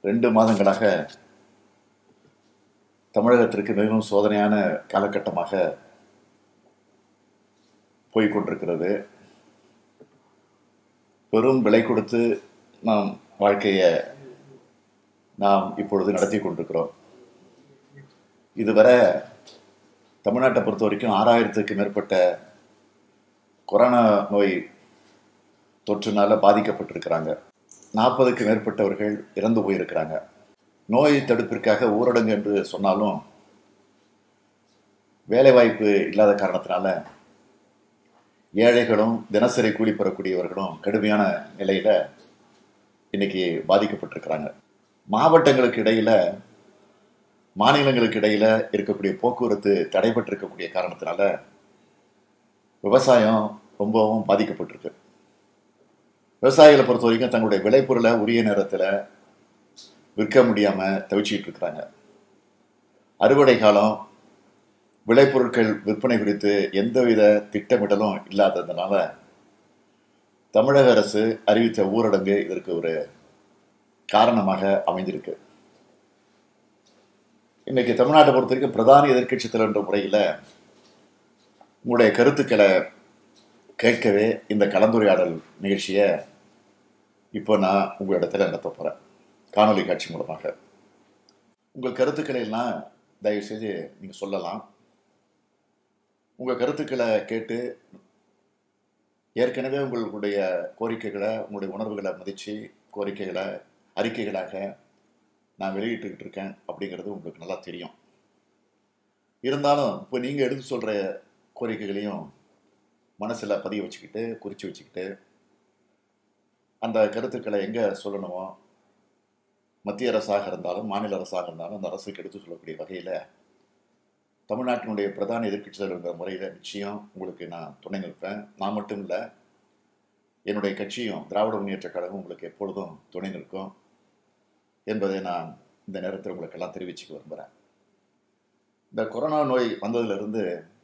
ரெண்டு மாதங்களாக தமிழகத்திற்கு மிகவும் சோதனையான காலகட்டமாக போய்கொண்டிருக்கிறது பெரும் விலை கொடுத்து நாம் வாழ்க்கையை நாம் இப்பொழுது நடத்தி கொண்டிருக்கிறோம் இதுவரை தமிழ்நாட்டை பொறுத்த வரைக்கும் ஆறாயிரத்துக்கு மேற்பட்ட கொரோனா நோய் தொற்றுனால பாதிக்கப்பட்டிருக்கிறாங்க நாற்பதுக்கு மேற்பட்டவர்கள் இறந்து போயிருக்கிறாங்க நோய் தடுப்பிற்காக ஊரடங்கு என்று சொன்னாலும் வேலைவாய்ப்பு இல்லாத காரணத்தினால ஏழைகளும் தினசரி கூலி பெறக்கூடியவர்களும் கடுமையான நிலையில இன்னைக்கு பாதிக்கப்பட்டிருக்கிறாங்க மாவட்டங்களுக்கு இடையில மாநிலங்களுக்கு இடையில இருக்கக்கூடிய போக்குவரத்து தடைபட்டிருக்கக்கூடிய காரணத்தினால விவசாயம் ரொம்பவும் பாதிக்கப்பட்டிருக்கு விவசாயிகளை பொறுத்த வரைக்கும் தங்களுடைய விளைபொருளை உரிய நேரத்தில் விற்க முடியாம தவிச்சிட்டு இருக்கிறாங்க அறுவடை காலம் விளைபொருட்கள் விற்பனை குறித்து எந்தவித திட்டமிடலும் இல்லாததுனால தமிழக அரசு அறிவித்த ஊரடங்கு இதற்கு ஒரு காரணமாக அமைந்திருக்கு இன்னைக்கு தமிழ்நாட்டை பொறுத்த வரைக்கும் பிரதான எதிர்கட்சி தலைவர் என்ற முறையில் உங்களுடைய கருத்துக்களை கேட்கவே இந்த கலந்துரையாடல் நிகழ்ச்சியை இப்போ நான் உங்கள் இடத்துல நடத்த போகிறேன் காணொலி காட்சி மூலமாக உங்கள் கருத்துக்களை எல்லாம் தயவு செய்து நீங்கள் சொல்லலாம் உங்கள் கருத்துக்களை கேட்டு ஏற்கனவே உங்களுடைய கோரிக்கைகளை உங்களுடைய உணர்வுகளை மதித்து கோரிக்கைகளை அறிக்கைகளாக நான் வெளியிட்டுக்கிட்டு இருக்கேன் அப்படிங்கிறது உங்களுக்கு நல்லா தெரியும் இருந்தாலும் இப்போ நீங்கள் எடுத்து சொல்கிற கோரிக்கைகளையும் மனசில் பதிய வச்சுக்கிட்டு குறித்து வச்சுக்கிட்டு அந்த கருத்துக்களை எங்கே சொல்லணுமோ மத்திய அரசாக இருந்தாலும் மாநில அரசாக இருந்தாலும் அந்த அரசுக்கு எடுத்து சொல்லக்கூடிய வகையில் தமிழ்நாட்டினுடைய பிரதான எதிர்க்கட்சி தலைவர்கிற முறையில் நிச்சயம் உங்களுக்கு நான் துணை நிற்பேன் நான் மட்டும் இல்லை என்னுடைய கட்சியும் திராவிட முன்னேற்ற கழகம் உங்களுக்கு எப்பொழுதும் துணை நிற்கும் என்பதை நான் இந்த நேரத்தில் உங்களுக்கெல்லாம் தெரிவிச்சுக்க விரும்புகிறேன் இந்த கொரோனா நோய் வந்ததிலிருந்து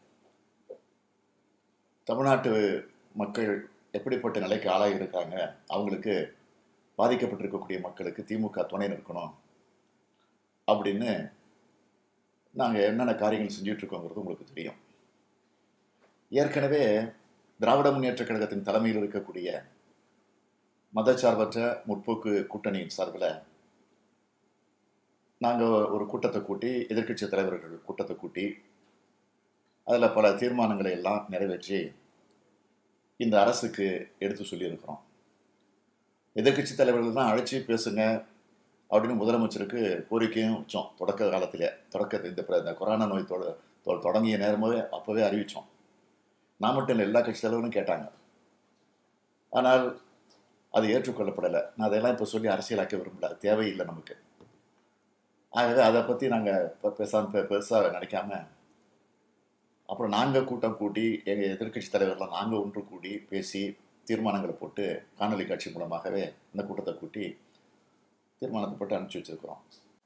தமிழ்நாட்டு மக்கள் எப்படிப்பட்ட நிலைக்கு ஆளாகி இருக்காங்க அவங்களுக்கு பாதிக்கப்பட்டிருக்கக்கூடிய மக்களுக்கு திமுக துணை நிற்கணும் அப்படின்னு நாங்கள் என்னென்ன காரியங்கள் செஞ்சுட்டு இருக்கோங்கிறது உங்களுக்கு தெரியும் ஏற்கனவே திராவிட முன்னேற்ற கழகத்தின் தலைமையில் இருக்கக்கூடிய மதச்சார்பற்ற முற்போக்கு கூட்டணியின் சார்பில் நாங்கள் ஒரு கூட்டத்தை கூட்டி எதிர்க்கட்சி தலைவர்கள் கூட்டத்தை கூட்டி அதில் பல தீர்மானங்களை எல்லாம் நிறைவேற்றி இந்த அரசுக்கு எடுத்து சொல்லியிருக்கிறோம் எதிர்கட்சி தலைவர்கள் தான் அழைச்சி பேசுங்க அப்படின்னு முதலமைச்சருக்கு கோரிக்கையும் வச்சோம் தொடக்க காலத்திலே தொடக்க இந்த இந்த கொரோனா நோய் தொட தொடங்கிய நேரமே அப்போவே அறிவித்தோம் நான் மட்டும் இல்லை எல்லா கட்சி தலைவரும் கேட்டாங்க ஆனால் அது ஏற்றுக்கொள்ளப்படலை நான் அதையெல்லாம் இப்போ சொல்லி அரசியலாக்க விரும்பல அது தேவையில்லை நமக்கு ஆகவே அதை பற்றி நாங்கள் இப்போ பேசாமல் பெருசாக நினைக்காம அப்புறம் நாங்கள் கூட்டம் கூட்டி எங்கள் எதிர்கட்சி தலைவர்லாம் நாங்கள் ஒன்று கூடி பேசி தீர்மானங்களை போட்டு காணொலி காட்சி மூலமாகவே இந்த கூட்டத்தை கூட்டி தீர்மானத்தை போட்டு அனுப்பிச்சி வச்சுருக்கிறோம்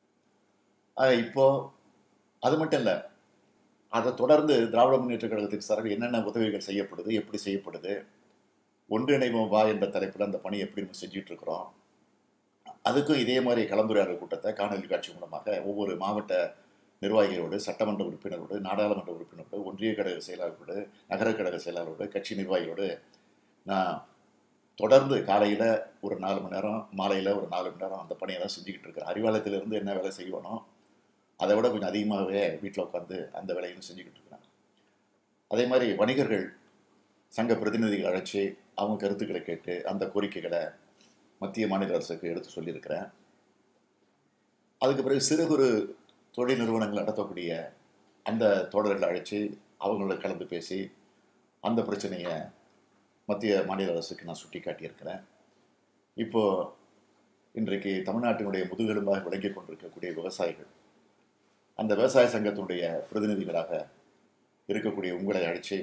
ஆக இப்போது அது மட்டும் இல்லை அதை தொடர்ந்து திராவிட முன்னேற்ற கழகத்துக்கு சார்பில் என்னென்ன உதவிகள் செய்யப்படுது எப்படி செய்யப்படுது ஒன்றிணைவோம் வா என்ற தலைப்பில் அந்த பணி எப்படி நம்ம செஞ்சிட்ருக்கிறோம் அதுக்கும் இதே மாதிரி கலந்துரையாடல் கூட்டத்தை காணொலி காட்சி மூலமாக ஒவ்வொரு மாவட்ட நிர்வாகிகளோடு சட்டமன்ற உறுப்பினரோடு நாடாளுமன்ற உறுப்பினரோடு ஒன்றிய கழக செயலாளரோடு நகர கழக செயலாளரோடு கட்சி நிர்வாகிகளோடு நான் தொடர்ந்து காலையில் ஒரு நாலு மணி நேரம் மாலையில் ஒரு நாலு மணி நேரம் அந்த பணியை தான் செஞ்சுக்கிட்டு இருக்கிறேன் அறிவாலயத்திலிருந்து என்ன வேலை செய்யணும் அதை விட கொஞ்சம் அதிகமாகவே வீட்டில் உட்காந்து அந்த வேலையும் செஞ்சுக்கிட்டு இருக்கிறேன் அதே மாதிரி வணிகர்கள் சங்க பிரதிநிதிகள் அழைச்சி அவங்க கருத்துக்களை கேட்டு அந்த கோரிக்கைகளை மத்திய மாநில அரசுக்கு எடுத்து சொல்லியிருக்கிறேன் அதுக்கு பிறகு சிறு குறு தொழில் நிறுவனங்கள் நடத்தக்கூடிய அந்த தோழர்களை அழைச்சி அவங்களோட கலந்து பேசி அந்த பிரச்சனையை மத்திய மாநில அரசுக்கு நான் சுட்டி காட்டியிருக்கிறேன் இப்போது இன்றைக்கு தமிழ்நாட்டினுடைய முதுகெலும்பாக விளங்கி கொண்டிருக்கக்கூடிய விவசாயிகள் அந்த விவசாய சங்கத்தினுடைய பிரதிநிதிகளாக இருக்கக்கூடிய உங்களை அழைச்சி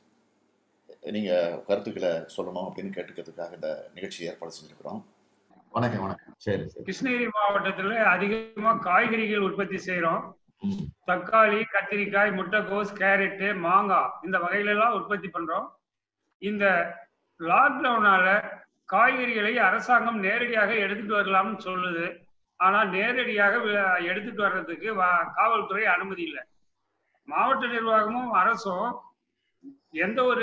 நீங்கள் கருத்துக்களை சொல்லணும் அப்படின்னு கேட்டுக்கிறதுக்காக இந்த நிகழ்ச்சி ஏற்பாடு செஞ்சுருக்கிறோம் வணக்கம் வணக்கம் சரி சரி கிருஷ்ணகிரி மாவட்டத்துல அதிகமா காய்கறிகள் உற்பத்தி செய்யறோம் தக்காளி கத்திரிக்காய் முட்டைக்கோஸ் கேரட்டு மாங்காய் இந்த வகையில எல்லாம் உற்பத்தி பண்றோம் இந்த லாக்டவுனால காய்கறிகளை அரசாங்கம் நேரடியாக எடுத்துட்டு வரலாம்னு சொல்லுது ஆனா நேரடியாக வி- எடுத்துட்டு வர்றதுக்கு வா- காவல்துறை அனுமதி இல்லை மாவட்ட நிர்வாகமும் அரசும் எந்த ஒரு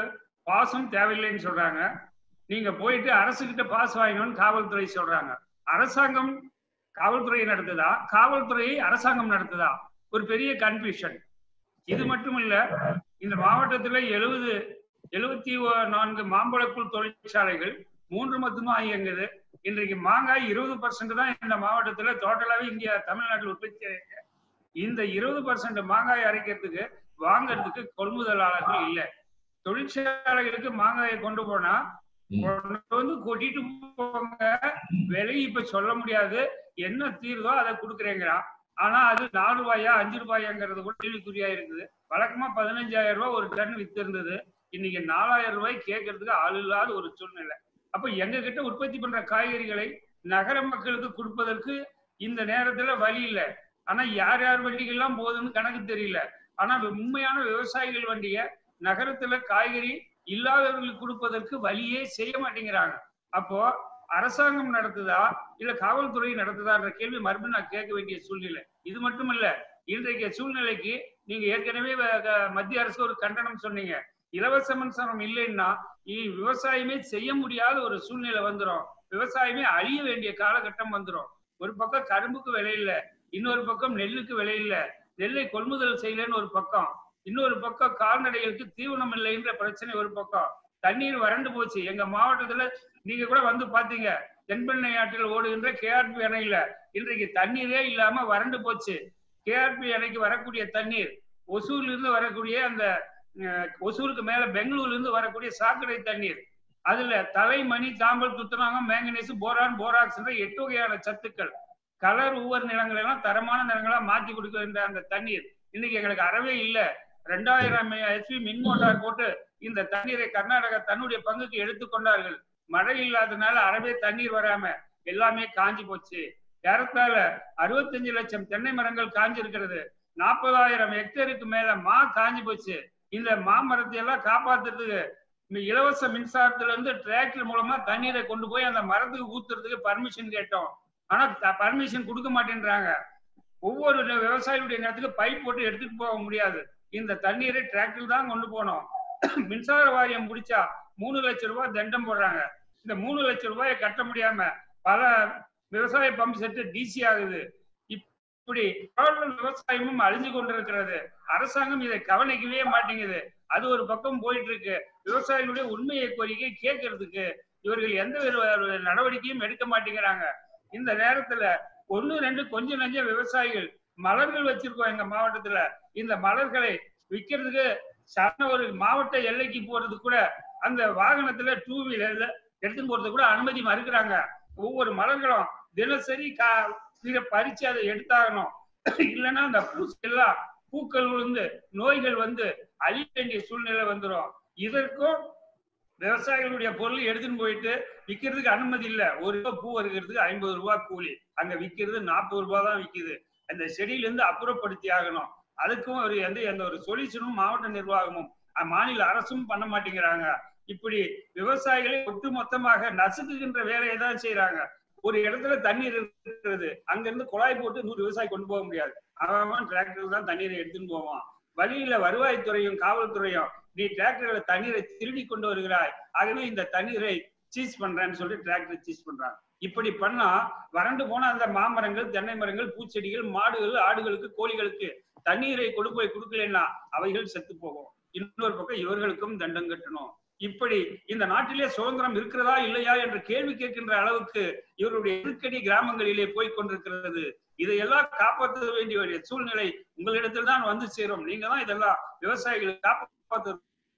பாஸும் தேவையில்லைன்னு சொல்றாங்க நீங்க போயிட்டு அரசுகிட்ட பாஸ் வாங்கணும்னு காவல்துறை சொல்றாங்க அரசாங்கம் காவல்துறை நடத்துதா காவல்துறை அரசாங்கம் நடத்துதா ஒரு பெரிய கன்ஃபியூஷன் இது மட்டும் இல்ல இந்த மாவட்டத்துல எழுபது எழுபத்தி நான்கு மாம்பழக்குள் தொழிற்சாலைகள் மூன்று மட்டும்தான் இயங்குது இன்றைக்கு மாங்காய் இருபது பர்சன்ட் தான் இந்த மாவட்டத்துல டோட்டலாவே இங்க தமிழ்நாட்டில் உற்பத்தி ஆயிருக்கு இந்த இருபது பர்சன்ட் மாங்காய் அரைக்கிறதுக்கு வாங்குறதுக்கு கொள்முதலாளர்கள் இல்ல தொழிற்சாலைகளுக்கு மாங்காயை கொண்டு போனா கொண்டு வந்து கூட்டிட்டு போங்க விலை இப்ப சொல்ல முடியாது என்ன தீர்வோ அதை கொடுக்குறேங்கிறான் ஆனா அது நாலு ரூபாயா அஞ்சு ரூபாயாங்கிறது கூட கேள்விக்குறியா இருக்குது வழக்கமா பதினஞ்சாயிரம் ரூபாய் ஒரு டன் வித்து இருந்தது இன்னைக்கு நாலாயிரம் ரூபாய் கேட்கறதுக்கு ஆள் இல்லாத ஒரு சூழ்நிலை அப்ப எங்க கிட்ட உற்பத்தி பண்ற காய்கறிகளை நகர மக்களுக்கு கொடுப்பதற்கு இந்த நேரத்துல வழி இல்லை ஆனா யார் யார் வண்டிகள்லாம் போகுதுன்னு கணக்கு தெரியல ஆனா உண்மையான விவசாயிகள் வண்டிய நகரத்துல காய்கறி இல்லாதவர்களுக்கு கொடுப்பதற்கு வழியே செய்ய மாட்டேங்கிறாங்க அப்போ அரசாங்கம் நடத்துதா இல்ல காவல்துறை நடத்துதான்ற கேள்வி மறுபடியும் நான் கேட்க வேண்டிய சூழ்நிலை இது மட்டும் இல்ல இன்றைய சூழ்நிலைக்கு நீங்க ஏற்கனவே வ- க- மத்திய அரசு ஒரு கண்டனம் சொன்னீங்க இலவச மின்சாரம் இல்லைன்னா இ- விவசாயமே செய்ய முடியாத ஒரு சூழ்நிலை வந்துரும் விவசாயமே அழிய வேண்டிய காலகட்டம் வந்துரும் ஒரு பக்கம் கரும்புக்கு விலை இல்ல இன்னொரு பக்கம் நெல்லுக்கு விலை இல்ல நெல்லை கொள்முதல் செய்யலன்னு ஒரு பக்கம் இன்னொரு பக்கம் கால்நடைகளுக்கு தீவனம் இல்லைன்ற பிரச்சனை ஒரு பக்கம் தண்ணீர் வறண்டு போச்சு எங்க மாவட்டத்துல நீங்க கூட வந்து பாத்தீங்க தென்பெண்ணை ஆற்றில் ஓடுகின்ற கேஆர்பி அணையில இன்றைக்கு தண்ணீரே இல்லாம வறண்டு போச்சு கேஆர்பி அணைக்கு வரக்கூடிய தண்ணீர் ஒசூர்ல இருந்து வரக்கூடிய அந்த அஹ், ஒசூருக்கு மேல பெங்களூர்ல இருந்து வரக்கூடிய சாக்கடை தண்ணீர் அதுல தலை மணி சாம்பல் துத்தநாகம் மேங்கனீஸ் போரான் போராக்ஸ் என்ற எட்டு வகையான சத்துக்கள் கலர் ஊவர் நிலங்கள் எல்லாம் தரமான நிலங்களா மாத்தி கொடுக்கின்ற அந்த தண்ணீர் இன்னைக்கு எங்களுக்கு அறவே இல்ல ரெண்டாயிரம் ஹெச்பி மின் மோட்டார் போட்டு இந்த தண்ணீரை கர்நாடகா தன்னுடைய பங்குக்கு எடுத்துக்கொண்டார்கள் மழை இல்லாதனால அறவே தண்ணீர் வராம எல்லாமே காஞ்சி போச்சு ஏறத்தாழ அறுபத்தஞ்சு லட்சம் தென்னை மரங்கள் காஞ்சி இருக்கிறது நாற்பதாயிரம் ஹெக்டேருக்கு மேல மா காஞ்சி போச்சு இந்த மாமரத்தை எல்லாம் காப்பாத்துறதுக்கு இந்த இலவச மின்சாரத்துல இருந்து டிராக்டர் மூலமா தண்ணீரை கொண்டு போய் அந்த மரத்துக்கு ஊத்துறதுக்கு பர்மிஷன் கேட்டோம் ஆனா பர்மிஷன் கொடுக்க மாட்டேன்றாங்க ஒவ்வொரு விவசாயியுடைய நேரத்துக்கு பைப் போட்டு எடுத்துட்டு போக முடியாது இந்த தண்ணீரை டிராக்டர் தான் கொண்டு போனோம் மின்சார வாரியம் முடிச்சா மூணு லட்சம் ரூபாய் தண்டம் போடுறாங்க இந்த மூணு லட்சம் ரூபாயை கட்ட முடியாம பல விவசாய பம்ப் செட்டு டிசி ஆகுது இப்படி total விவசாயமும் அழிஞ்சு கொண்டிருக்கிறது அரசாங்கம் இதை கவனிக்கவே மாட்டேங்குது அது ஒரு பக்கம் போயிட்டு இருக்கு விவசாயிகளுடைய உண்மையை கோரிக்கை கேட்கறதுக்கு இவர்கள் எந்த ஒரு நடவடிக்கையும் எடுக்க மாட்டேங்கிறாங்க இந்த நேரத்துல ஒண்ணு ரெண்டு கொஞ்சம் நஞ்ச விவசாயிகள் மலர்கள் வச்சிருக்கோம் எங்க மாவட்டத்துல இந்த மலர்களை விற்கிறதுக்கு சாதாரண ஒரு மாவட்ட எல்லைக்கு போறது கூட அந்த வாகனத்துல டூ வீலர்ல எடுத்துன்னு போறது கூட அனுமதி மறுக்கிறாங்க ஒவ்வொரு மலர்களும் தினசரி கா இதை பறிச்சு அதை எடுத்தாகணும் இல்லைன்னா அந்த பூச்செல்லாம் பூக்கள் விழுந்து நோய்கள் வந்து அழிய வேண்டிய சூழ்நிலை வந்துடும் இதற்கும் விவசாயிகளுடைய பொருள் எடுத்துன்னு போயிட்டு விற்கிறதுக்கு அனுமதி இல்ல ஒரு ரூபாய் பூ வருகிறதுக்கு ஐம்பது ரூபாய் கூலி அங்க விற்கிறது நாற்பது ரூபாய் தான் விற்குது அந்த செடியில இருந்து அப்புறப்படுத்தி ஆகணும் அதுக்கும் ஒரு எந்த எந்த ஒரு சொல்யூஷனும் மாவட்ட நிர்வாகமும் அஹ், மாநில அரசும் பண்ண மாட்டேங்கிறாங்க இப்படி விவசாயிகளை ஒட்டு மொத்தமாக நசுக்குகின்ற வேலையை தான் செய்யறாங்க ஒரு இடத்துல தண்ணீர் இருக்கிறது அங்க இருந்து குழாய் போட்டு நூறு விவசாயி கொண்டு போக முடியாது அவன் டிராக்டர் தான் தண்ணீரை எடுத்துன்னு போவான் வழியில வருவாய்த்துறையும் காவல்துறையும் நீ டிராக்டர்ல தண்ணீரை திருடி கொண்டு வருகிறாய் ஆகவே இந்த தண்ணீரை சீஸ் பண்றேன்னு சொல்லி டிராக்டர் சீஸ் பண்றாங்க இப்படி பண்ணா வறண்டு போன அந்த மாமரங்கள் தென்னை மரங்கள் பூச்செடிகள் மாடுகள் ஆடுகளுக்கு கோழிகளுக்கு தண்ணீரை கொண்டு போய் கொடுக்கலன்னா அவைகள் செத்து போகும் இன்னொரு பக்கம் இவர்களுக்கும் தண்டம் கட்டணும் இப்படி இந்த நாட்டிலே சுதந்திரம் இருக்கிறதா இல்லையா என்ற கேள்வி கேட்கின்ற அளவுக்கு இவருடைய நெருக்கடி கிராமங்களிலே போய் கொண்டிருக்கிறது இதையெல்லாம் காப்பாற்ற வேண்டிய ஒரு சூழ்நிலை உங்களிடத்தில் தான் வந்து சேரும் நீங்க தான் இதெல்லாம் விவசாயிகளை காப்பாற்ற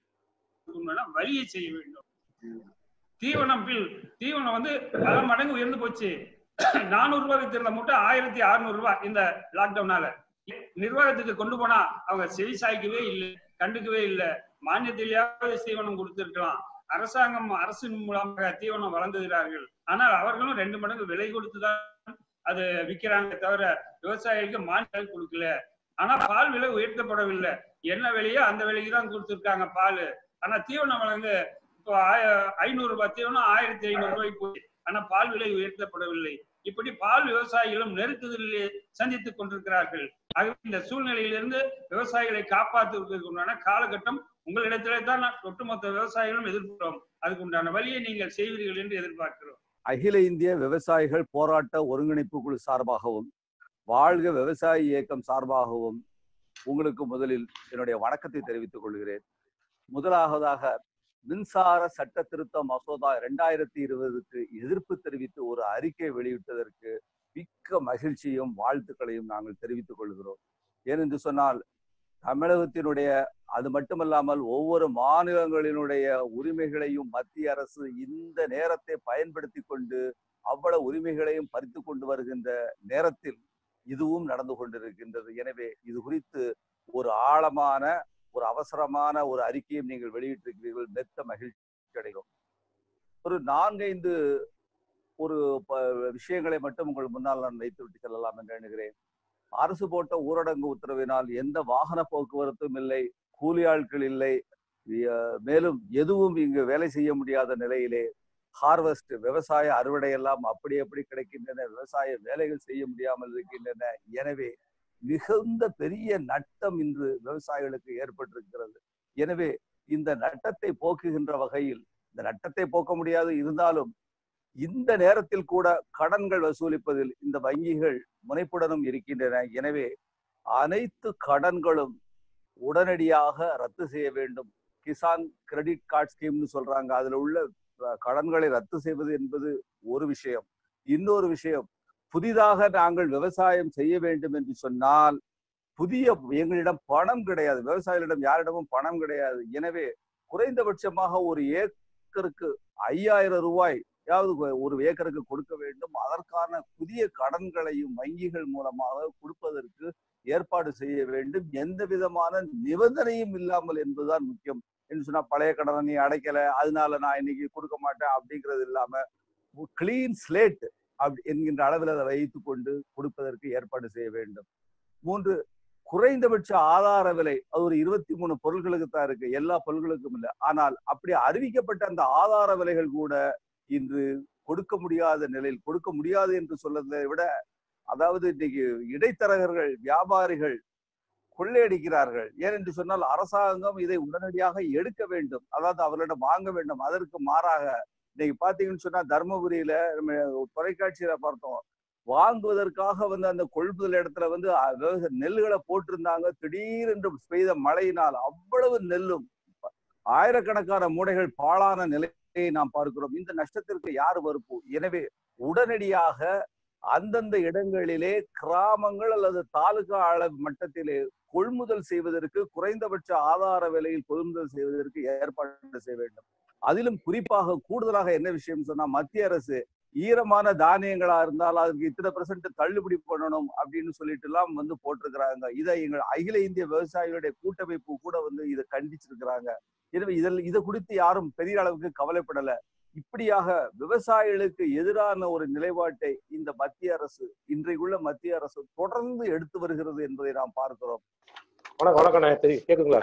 வழியை செய்ய வேண்டும் தீவனம் பில் தீவனம் வந்து பல மடங்கு உயர்ந்து போச்சு நானூறு ரூபாய் வித்திருந்த மூட்டை ஆயிரத்தி அறுநூறு ரூபாய் இந்த லாக்டவுனால நிர்வாகத்துக்கு கொண்டு போனா அவங்க செவி சாய்க்கவே இல்லை கண்டுக்கவே இல்லை மானியத்திலேயாவது தீவனம் கொடுத்திருக்கலாம் அரசாங்கம் அரசின் மூலமாக தீவனம் வழங்குகிறார்கள் ஆனால் அவர்களும் ரெண்டு மடங்கு விலை கொடுத்துதான் அது விற்கிறாங்க தவிர விவசாயிகளுக்கு மானியம் கொடுக்கல ஆனா பால் விலை உயர்த்தப்படவில்லை என்ன விலையோ அந்த விலைக்கு தான் கொடுத்துருக்காங்க பால் ஆனா தீவனம் வழங்க இப்போ ஆய- ஐநூறு ரூபாய் தீவனம் ஆயிரத்தி ஐநூறு ரூபாய்க்கு போய் ஆனா பால் விலை உயர்த்தப்படவில்லை இப்படி பால் விவசாயிகளும் நெருக்குதலில் சந்தித்துக் கொண்டிருக்கிறார்கள் ஆகவே இந்த சூழ்நிலையிலிருந்து விவசாயிகளை காப்பாற்றுவதற்கு உண்டான காலகட்டம் உங்களிடத்திலே தான் நான் ஒட்டுமொத்த விவசாயிகளும் எதிர்க்கிறோம் அதுக்கு உண்டான வழியை நீங்கள் செய்வீர்கள் என்று எதிர்பார்க்கிறோம் அகில இந்திய விவசாயிகள் போராட்ட ஒருங்கிணைப்பு குழு சார்பாகவும் வாழ்க விவசாய இயக்கம் சார்பாகவும் உங்களுக்கு முதலில் என்னுடைய வணக்கத்தை தெரிவித்துக் கொள்கிறேன் முதலாவதாக மின்சார சட்ட திருத்த மசோதா இரண்டாயிரத்தி இருபதுக்கு எதிர்ப்பு தெரிவித்து ஒரு அறிக்கை வெளியிட்டதற்கு மிக்க மகிழ்ச்சியும் வாழ்த்துக்களையும் நாங்கள் தெரிவித்துக் கொள்கிறோம் ஏனென்று சொன்னால் தமிழகத்தினுடைய அது மட்டுமல்லாமல் ஒவ்வொரு மாநிலங்களினுடைய உரிமைகளையும் மத்திய அரசு இந்த நேரத்தை பயன்படுத்தி கொண்டு அவ்வளவு உரிமைகளையும் பறித்து கொண்டு வருகின்ற நேரத்தில் இதுவும் நடந்து கொண்டிருக்கின்றது எனவே இது குறித்து ஒரு ஆழமான ஒரு அவசரமான ஒரு அறிக்கையும் நீங்கள் வெளியிட்டிருக்கிறீர்கள் மெத்த மகிழ்ச்சி அடைகிறோம் ஒரு நான்கைந்து ஒரு விஷயங்களை மட்டும் உங்கள் முன்னால் நான் வைத்து விட்டு செல்லலாம் என்று எண்ணுகிறேன் அரசு போட்ட ஊரடங்கு உத்தரவினால் எந்த வாகன போக்குவரத்தும் இல்லை கூலி ஆட்கள் இல்லை மேலும் எதுவும் இங்கு வேலை செய்ய முடியாத நிலையிலே ஹார்வெஸ்ட் விவசாய அறுவடை எல்லாம் அப்படி அப்படி கிடைக்கின்றன விவசாய வேலைகள் செய்ய முடியாமல் இருக்கின்றன எனவே மிகுந்த பெரிய நட்டம் இன்று விவசாயிகளுக்கு ஏற்பட்டிருக்கிறது எனவே இந்த நட்டத்தை போக்குகின்ற வகையில் இந்த நட்டத்தை போக்க முடியாது இருந்தாலும் இந்த நேரத்தில் கூட கடன்கள் வசூலிப்பதில் இந்த வங்கிகள் முனைப்புடனும் இருக்கின்றன எனவே அனைத்து கடன்களும் உடனடியாக ரத்து செய்ய வேண்டும் கிசான் கிரெடிட் கார்டு ஸ்கீம்னு சொல்றாங்க அதுல உள்ள கடன்களை ரத்து செய்வது என்பது ஒரு விஷயம் இன்னொரு விஷயம் புதிதாக நாங்கள் விவசாயம் செய்ய வேண்டும் என்று சொன்னால் புதிய எங்களிடம் பணம் கிடையாது விவசாயிகளிடம் யாரிடமும் பணம் கிடையாது எனவே குறைந்தபட்சமாக ஒரு ஏக்கருக்கு ஐயாயிரம் ரூபாய் யாவது ஒரு ஏக்கருக்கு கொடுக்க வேண்டும் அதற்கான புதிய கடன்களையும் வங்கிகள் மூலமாக கொடுப்பதற்கு ஏற்பாடு செய்ய வேண்டும் எந்த விதமான நிபந்தனையும் இல்லாமல் என்பதுதான் முக்கியம் என்று சொன்னா பழைய கடனை நீ அடைக்கல அதனால நான் இன்னைக்கு கொடுக்க மாட்டேன் அப்படிங்கிறது இல்லாம கிளீன் ஸ்லேட் அப்படி என்கின்ற அளவில் அதை வைத்து கொண்டு கொடுப்பதற்கு ஏற்பாடு செய்ய வேண்டும் மூன்று குறைந்தபட்ச ஆதார விலை அது ஒரு இருபத்தி மூணு பொருட்களுக்கு தான் இருக்கு எல்லா பொருட்களுக்கும் இல்லை ஆனால் அப்படி அறிவிக்கப்பட்ட அந்த ஆதார விலைகள் கூட இன்று கொடுக்க முடியாத நிலையில் கொடுக்க முடியாது என்று சொல்றதை விட அதாவது இன்னைக்கு இடைத்தரகர்கள் வியாபாரிகள் கொள்ளையடிக்கிறார்கள் ஏனென்று சொன்னால் அரசாங்கம் இதை உடனடியாக எடுக்க வேண்டும் அதாவது அவர்களிடம் வாங்க வேண்டும் அதற்கு மாறாக இன்னைக்கு பாத்தீங்கன்னு சொன்னா தர்மபுரியில நம்ம தொலைக்காட்சியில பார்த்தோம் வாங்குவதற்காக வந்து அந்த கொள்முதல் இடத்துல வந்து நெல்லுகளை போட்டிருந்தாங்க திடீரென்று பெய்த மழையினால் அவ்வளவு நெல்லும் ஆயிரக்கணக்கான மூடைகள் பாழான நிலையை நாம் பார்க்கிறோம் இந்த நஷ்டத்திற்கு யார் பொறுப்பு எனவே உடனடியாக அந்தந்த இடங்களிலே கிராமங்கள் அல்லது தாலுகா அளவு மட்டத்திலே கொள்முதல் செய்வதற்கு குறைந்தபட்ச ஆதார விலையில் கொள்முதல் செய்வதற்கு ஏற்பாடு செய்ய வேண்டும் அதிலும் குறிப்பாக கூடுதலாக என்ன விஷயம் சொன்னா மத்திய அரசு ஈரமான தானியங்களா இருந்தால் அதுக்கு இத்தனை பெர்சன்ட் தள்ளுபடி பண்ணணும் அப்படின்னு சொல்லிட்டு எல்லாம் வந்து போட்டிருக்கிறாங்க இதை எங்கள் அகில இந்திய விவசாயிகளுடைய கூட்டமைப்பு கூட வந்து இதை கண்டிச்சிருக்கிறாங்க எனவே இதில் இதை குறித்து யாரும் பெரிய அளவுக்கு கவலைப்படல இப்படியாக விவசாயிகளுக்கு எதிரான ஒரு நிலைப்பாட்டை இந்த மத்திய அரசு இன்றைக்குள்ள மத்திய அரசு தொடர்ந்து எடுத்து வருகிறது என்பதை நாம் பார்க்கிறோம் வணக்கம் வணக்கண்ணே தெரியும் கேக்குங்களா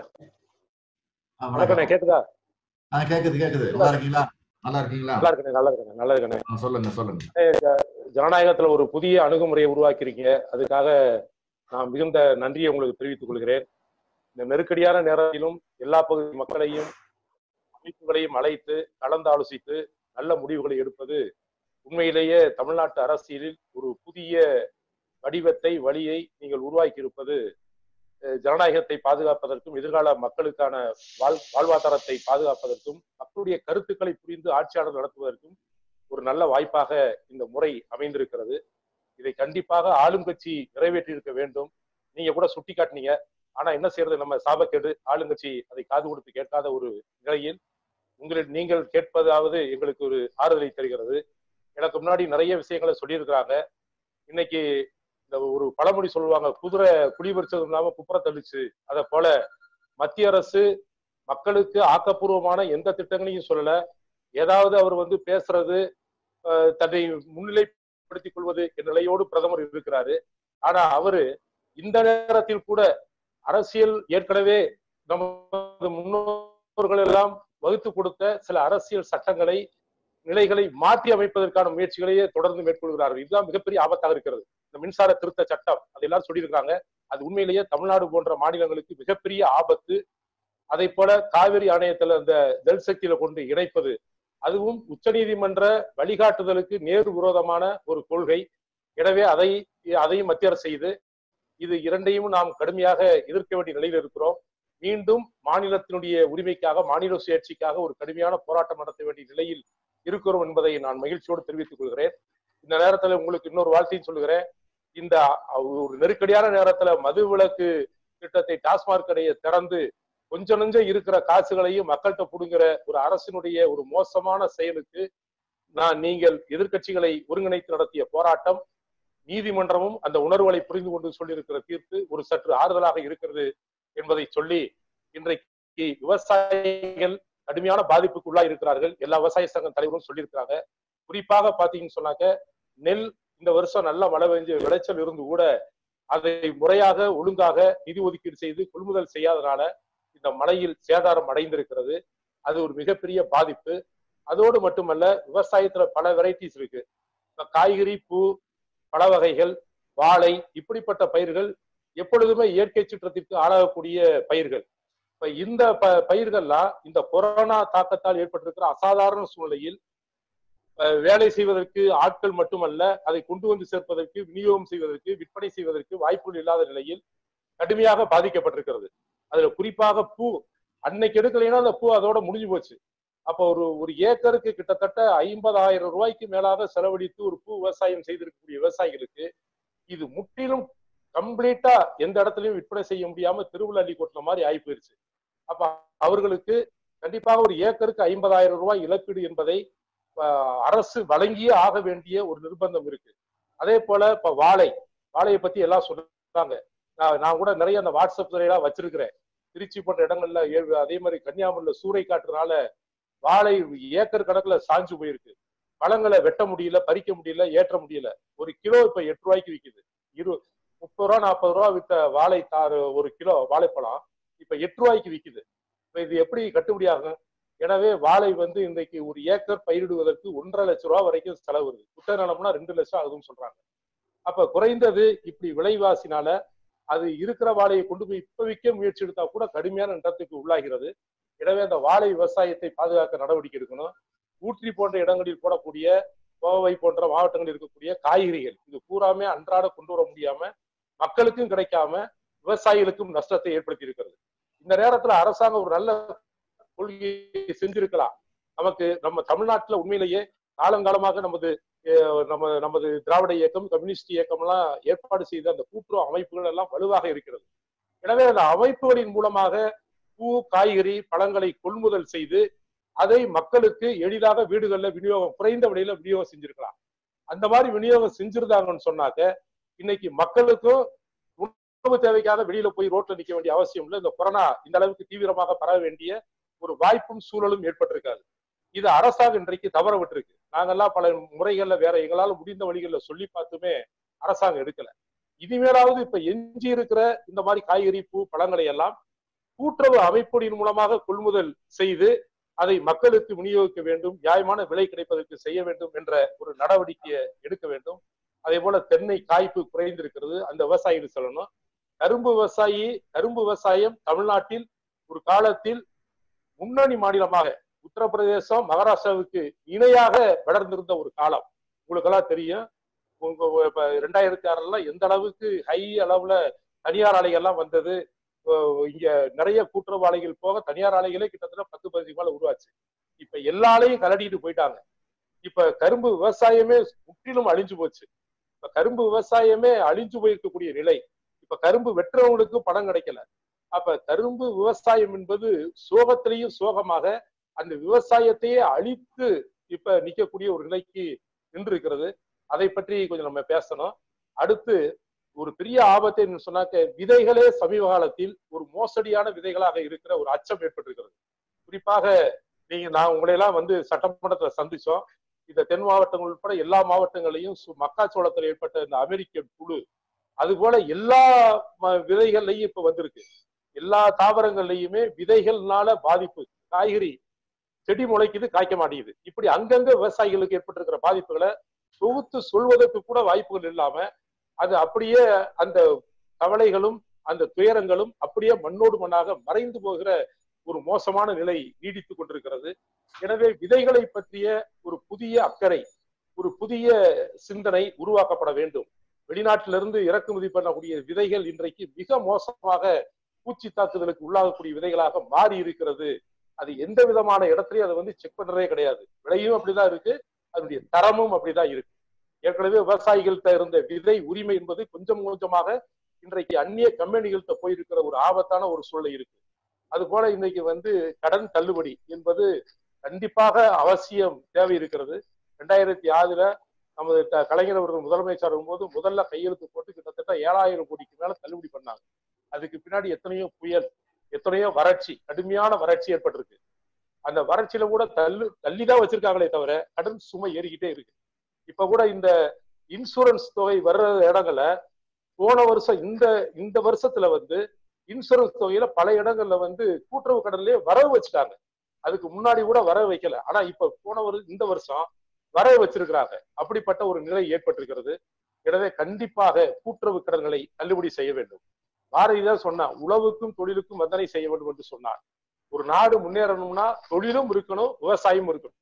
வணக்கண்ணே கேக்குதா கேக்குது கேக்குது நல்லா இருக்கீங்களா நல்லா இருக்கீங்களா நல்லா இருக்கண்ணே நல்லா இருக்கண்ணே நல்லா இருக்கண்ணே சொல்லுங்க சொல்லுங்க ஜனநாயகத்துல ஒரு புதிய அணுகுமுறையை உருவாக்கியிருக்கீங்க அதுக்காக நான் மிகுந்த நன்றியை உங்களுக்கு தெரிவித்துக் கொள்கிறேன் இந்த நெருக்கடியான நேரத்திலும் எல்லா பகுதி மக்களையும் அமைப்புகளையும் அழைத்து கலந்து ஆலோசித்து நல்ல முடிவுகளை எடுப்பது உண்மையிலேயே தமிழ்நாட்டு அரசியலில் ஒரு புதிய வடிவத்தை வழியை நீங்கள் உருவாக்கி இருப்பது ஜனநாயகத்தை பாதுகாப்பதற்கும் எதிர்கால மக்களுக்கான வாழ் வாழ்வாதாரத்தை பாதுகாப்பதற்கும் மக்களுடைய கருத்துக்களை புரிந்து ஆட்சியாளர் நடத்துவதற்கும் ஒரு நல்ல வாய்ப்பாக இந்த முறை அமைந்திருக்கிறது இதை கண்டிப்பாக ஆளும் கட்சி நிறைவேற்றி இருக்க வேண்டும் நீங்க கூட சுட்டி காட்டினீங்க ஆனா என்ன செய்யறது நம்ம சாபக்கேடு ஆளுங்கட்சி அதை காது கொடுத்து கேட்காத ஒரு நிலையில் உங்களில் நீங்கள் கேட்பதாவது எங்களுக்கு ஒரு ஆறுதலை தருகிறது எனக்கு முன்னாடி நிறைய விஷயங்களை சொல்லியிருக்கிறாங்க இன்னைக்கு இந்த ஒரு பழமொழி சொல்லுவாங்க குதிரை குடி பறிச்சதும் இல்லாம குப்புற தள்ளிச்சு அதை போல மத்திய அரசு மக்களுக்கு ஆக்கப்பூர்வமான எந்த திட்டங்களையும் சொல்லல ஏதாவது அவர் வந்து பேசுறது தன்னை முன்னிலைப்படுத்திக் கொள்வது என்ற நிலையோடு பிரதமர் இருக்கிறாரு ஆனா அவரு இந்த நேரத்தில் கூட அரசியல் ஏற்கனவே நமது முன்னோர்கள் எல்லாம் வகுத்து கொடுத்த சில அரசியல் சட்டங்களை நிலைகளை மாற்றி அமைப்பதற்கான முயற்சிகளையே தொடர்ந்து மேற்கொள்கிறார்கள் இதுதான் மிகப்பெரிய ஆபத்தாக இருக்கிறது இந்த மின்சார திருத்த சட்டம் அது எல்லாரும் சொல்லியிருக்காங்க அது உண்மையிலேயே தமிழ்நாடு போன்ற மாநிலங்களுக்கு மிகப்பெரிய ஆபத்து அதை போல காவிரி ஆணையத்துல அந்த ஜல் சக்தியில கொண்டு இணைப்பது அதுவும் உச்சநீதிமன்ற வழிகாட்டுதலுக்கு நேர் விரோதமான ஒரு கொள்கை எனவே அதை அதையும் மத்திய அரசு செய்து இது இரண்டையும் நாம் கடுமையாக எதிர்க்க வேண்டிய நிலையில் இருக்கிறோம் மீண்டும் மாநிலத்தினுடைய உரிமைக்காக மாநில சுயேட்சைக்காக ஒரு கடுமையான போராட்டம் நடத்த வேண்டிய நிலையில் இருக்கிறோம் என்பதை நான் மகிழ்ச்சியோடு தெரிவித்துக் கொள்கிறேன் இந்த நேரத்துல உங்களுக்கு இன்னொரு வாழ்த்தையும் சொல்லுகிறேன் இந்த ஒரு நெருக்கடியான நேரத்துல மது விலக்கு திட்டத்தை டாஸ்மாக் கடையை திறந்து கொஞ்ச நெஞ்சம் இருக்கிற காசுகளையும் மக்கள்கிட்ட புடுங்குற ஒரு அரசினுடைய ஒரு மோசமான செயலுக்கு நான் நீங்கள் எதிர்க்கட்சிகளை ஒருங்கிணைத்து நடத்திய போராட்டம் நீதிமன்றமும் அந்த உணர்வுகளை புரிந்து கொண்டு சொல்லியிருக்கிற தீர்ப்பு ஒரு சற்று ஆறுதலாக இருக்கிறது என்பதை சொல்லி இன்றைக்கு விவசாயிகள் கடுமையான பாதிப்புக்குள்ளா இருக்கிறார்கள் எல்லா விவசாய சங்க தலைவரும் சொல்லியிருக்கிறாங்க குறிப்பாக பாத்தீங்கன்னு சொன்னாக்க நெல் இந்த வருஷம் நல்ல மழை பெஞ்சு விளைச்சல் இருந்து கூட அதை முறையாக ஒழுங்காக நிதி ஒதுக்கீடு செய்து கொள்முதல் செய்யாதனால இந்த மழையில் சேதாரம் அடைந்திருக்கிறது அது ஒரு மிகப்பெரிய பாதிப்பு அதோடு மட்டுமல்ல விவசாயத்துல பல வெரைட்டிஸ் இருக்கு இப்ப காய்கறி பூ பழ வகைகள் வாழை இப்படிப்பட்ட பயிர்கள் எப்பொழுதுமே இயற்கை சீற்றத்திற்கு ஆளாகக்கூடிய பயிர்கள் இப்ப இந்த ப பயிர்கள்லாம் இந்த கொரோனா தாக்கத்தால் ஏற்பட்டிருக்கிற அசாதாரண சூழ்நிலையில் வேலை செய்வதற்கு ஆட்கள் மட்டுமல்ல அதை கொண்டு வந்து சேர்ப்பதற்கு விநியோகம் செய்வதற்கு விற்பனை செய்வதற்கு வாய்ப்புகள் இல்லாத நிலையில் கடுமையாக பாதிக்கப்பட்டிருக்கிறது அதுல குறிப்பாக பூ அன்னைக்கு எடுக்கலைன்னா அந்த பூ அதோட முடிஞ்சு போச்சு அப்போ ஒரு ஒரு ஏக்கருக்கு கிட்டத்தட்ட ஐம்பதாயிரம் ரூபாய்க்கு மேலாக செலவழித்து ஒரு பூ விவசாயம் செய்திருக்கக்கூடிய விவசாயிகளுக்கு இது முற்றிலும் கம்ப்ளீட்டா எந்த இடத்துலயும் விற்பனை செய்ய முடியாம திருவிழல்லி கொட்டின மாதிரி ஆகி போயிருச்சு அப்ப அவர்களுக்கு கண்டிப்பாக ஒரு ஏக்கருக்கு ஐம்பதாயிரம் ரூபாய் இழப்பீடு என்பதை அரசு வழங்கியே ஆக வேண்டிய ஒரு நிர்பந்தம் இருக்கு அதே போல இப்ப வாழை வாழையை பத்தி எல்லாம் சொல்றாங்க நான் நான் கூட நிறைய அந்த வாட்ஸ்அப் துறையெல்லாம் வச்சிருக்கிறேன் திருச்சி போன்ற இடங்கள்ல அதே மாதிரி கன்னியாகுமரியில சூறை காற்றுனால வாழை ஏக்கர் கணக்குல சாஞ்சு போயிருக்கு பழங்களை வெட்ட முடியல பறிக்க முடியல ஏற்ற முடியல ஒரு கிலோ இப்ப எட்டு ரூபாய்க்கு விற்குது இரு முப்பது ரூபா நாற்பது ரூபா வித்த வாழை தாறு ஒரு கிலோ வாழைப்பழம் இப்ப எட்டு ரூபாய்க்கு விற்குது இப்ப இது எப்படி கட்டுப்படியாகும் எனவே வாழை வந்து இன்றைக்கு ஒரு ஏக்கர் பயிரிடுவதற்கு ஒன்றரை லட்சம் ரூபா வரைக்கும் செலவு வருது குட்டை நிலம்னா ரெண்டு லட்சம் ஆகுதுன்னு சொல்றாங்க அப்ப குறைந்தது இப்படி விலைவாசினால அது இருக்கிற வாழையை கொண்டு போய் இப்ப விற்க முயற்சி எடுத்தா கூட கடுமையான இடத்துக்கு உள்ளாகிறது எனவே அந்த வாழை விவசாயத்தை பாதுகாக்க நடவடிக்கை எடுக்கணும் ஊற்றி போன்ற இடங்களில் போடக்கூடிய கோவை போன்ற மாவட்டங்களில் இருக்கக்கூடிய காய்கறிகள் இது பூராமே அன்றாட கொண்டு வர முடியாம மக்களுக்கும் கிடைக்காம விவசாயிகளுக்கும் நஷ்டத்தை ஏற்படுத்தி இருக்கிறது இந்த நேரத்துல அரசாங்கம் ஒரு நல்ல கொள்கையை செஞ்சிருக்கலாம் நமக்கு நம்ம தமிழ்நாட்டுல உண்மையிலேயே காலங்காலமாக நமது நம்ம நமது திராவிட இயக்கம் கம்யூனிஸ்ட் இயக்கம் எல்லாம் ஏற்பாடு செய்த அந்த கூட்டுறவு அமைப்புகள் எல்லாம் வலுவாக இருக்கிறது எனவே அந்த அமைப்புகளின் மூலமாக பூ காய்கறி பழங்களை கொள்முதல் செய்து அதை மக்களுக்கு எளிதாக வீடுகள்ல விநியோகம் குறைந்த விலையில விநியோகம் செஞ்சிருக்கலாம் அந்த மாதிரி விநியோகம் செஞ்சிருந்தாங்கன்னு சொன்னாக்க இன்னைக்கு மக்களுக்கும் உணவு தேவைக்காக வெளியில போய் ரோட்ல நிக்க வேண்டிய அவசியம் இல்லை இந்த கொரோனா இந்த அளவுக்கு தீவிரமாக பரவ வேண்டிய ஒரு வாய்ப்பும் சூழலும் ஏற்பட்டிருக்காது இது அரசாங்கம் இன்றைக்கு தவற விட்டுருக்கு நாங்கெல்லாம் பல முறைகள்ல வேற எங்களால முடிந்த வழிகள்ல சொல்லி பார்த்துமே அரசாங்கம் எடுக்கல இனிமேலாவது இப்ப எஞ்சி இருக்கிற இந்த மாதிரி காய்கறி பூ பழங்களை எல்லாம் கூட்டுறவு அமைப்புகளின் மூலமாக கொள்முதல் செய்து அதை மக்களுக்கு விநியோகிக்க வேண்டும் நியாயமான விலை கிடைப்பதற்கு செய்ய வேண்டும் என்ற ஒரு நடவடிக்கையை எடுக்க வேண்டும் அதே போல தென்னை காய்ப்பு குறைந்திருக்கிறது அந்த விவசாயிகள் சொல்லணும் கரும்பு விவசாயி கரும்பு விவசாயம் தமிழ்நாட்டில் ஒரு காலத்தில் முன்னணி மாநிலமாக உத்தரப்பிரதேசம் மகாராஷ்டிராவுக்கு இணையாக வளர்ந்திருந்த ஒரு காலம் உங்களுக்கெல்லாம் தெரியும் உங்க இப்ப ரெண்டாயிரத்தி ஆறுல எந்த அளவுக்கு ஹை அளவுல தனியார் ஆலைகள்லாம் வந்தது இங்க நிறைய கூட்டுறவு ஆலைகள் போக தனியார் ஆலைகளே கிட்டத்தட்ட பத்து பதினஞ்சு மேல உருவாச்சு இப்ப எல்லா ஆலையும் கலடிட்டு போயிட்டாங்க இப்ப கரும்பு விவசாயமே முற்றிலும் அழிஞ்சு போச்சு இப்ப கரும்பு விவசாயமே அழிஞ்சு போயிருக்கக்கூடிய நிலை இப்ப கரும்பு வெட்டுறவங்களுக்கு பணம் கிடைக்கல அப்ப கரும்பு விவசாயம் என்பது சோகத்திலையும் சோகமாக அந்த விவசாயத்தையே அழித்து இப்ப நிக்கக்கூடிய ஒரு நிலைக்கு நின்று இருக்கிறது அதை பற்றி கொஞ்சம் நம்ம பேசணும் அடுத்து ஒரு பெரிய ஆபத்தை சொன்னாக்க விதைகளே சமீப காலத்தில் ஒரு மோசடியான விதைகளாக இருக்கிற ஒரு அச்சம் ஏற்பட்டிருக்கிறது குறிப்பாக நீங்க நான் உங்களையெல்லாம் வந்து சட்டமன்றத்துல சந்திச்சோம் இந்த தென் மாவட்டங்கள் உட்பட எல்லா மாவட்டங்களையும் மக்காச்சோளத்தில் ஏற்பட்ட இந்த அமெரிக்க புழு அது போல எல்லா விதைகள்லையும் இப்ப வந்திருக்கு எல்லா தாவரங்கள்லையுமே விதைகள்னால பாதிப்பு காய்கறி செடி முளைக்குது காய்க்க மாட்டேங்குது இப்படி அங்கங்க விவசாயிகளுக்கு ஏற்பட்டிருக்கிற பாதிப்புகளை தொகுத்து சொல்வதற்கு கூட வாய்ப்புகள் இல்லாம அது அப்படியே அந்த கவலைகளும் அந்த துயரங்களும் அப்படியே மண்ணோடு மண்ணாக மறைந்து போகிற ஒரு மோசமான நிலை நீடித்துக் கொண்டிருக்கிறது எனவே விதைகளை பற்றிய ஒரு புதிய அக்கறை ஒரு புதிய சிந்தனை உருவாக்கப்பட வேண்டும் வெளிநாட்டிலிருந்து இறக்குமதி பண்ணக்கூடிய விதைகள் இன்றைக்கு மிக மோசமாக பூச்சி தாக்குதலுக்கு உள்ளாகக்கூடிய விதைகளாக மாறி இருக்கிறது அது எந்த விதமான இடத்துலயும் அதை வந்து செக் பண்றதே கிடையாது விலையும் அப்படிதான் இருக்கு அதனுடைய தரமும் அப்படிதான் இருக்கு ஏற்கனவே விவசாயிகள்கிட்ட இருந்த விதை உரிமை என்பது கொஞ்சம் கொஞ்சமாக இன்றைக்கு அந்நிய கம்பெனிகள்கிட்ட போயிருக்கிற ஒரு ஆபத்தான ஒரு சூழ்நிலை இருக்கு அது போல இன்னைக்கு வந்து கடன் தள்ளுபடி என்பது கண்டிப்பாக அவசியம் தேவை இருக்கிறது ரெண்டாயிரத்தி ஆறுல நமது த- கலைஞர் அவர்கள் முதலமைச்சர் போது முதல்ல கையெழுத்து போட்டு கிட்டத்தட்ட ஏழாயிரம் கோடிக்கு மேல தள்ளுபடி பண்ணாங்க அதுக்கு பின்னாடி எத்தனையோ புயல் எத்தனையோ வறட்சி கடுமையான வறட்சி ஏற்பட்டிருக்கு அந்த வறட்சியில கூட தள்ளு தள்ளி தான் வச்சிருக்காங்களே தவிர கடன் சுமை ஏறிக்கிட்டே இருக்கு இப்ப கூட இந்த இன்சூரன்ஸ் தொகை வர்ற இடங்கள்ல போன வருஷம் இந்த இந்த வருஷத்துல வந்து இன்சூரன்ஸ் தொகையில பல இடங்கள்ல வந்து கூட்டுறவு கடன்லயே வரவு வச்சுட்டாங்க அதுக்கு முன்னாடி கூட வரவு வைக்கல ஆனா இப்ப போன ஒரு இந்த வருஷம் வரவு வச்சிருக்கிறாங்க அப்படிப்பட்ட ஒரு நிலை ஏற்பட்டிருக்கிறது எனவே கண்டிப்பாக கூட்டுறவு கடன்களை தள்ளுபடி செய்ய வேண்டும் பாரதியார் சொன்னார் உழவுக்கும் தொழிலுக்கும் வந்தனை செய்ய வேண்டும் என்று சொன்னார் ஒரு நாடு முன்னேறணும்னா தொழிலும் இருக்கணும் விவசாயமும் இருக்கணும்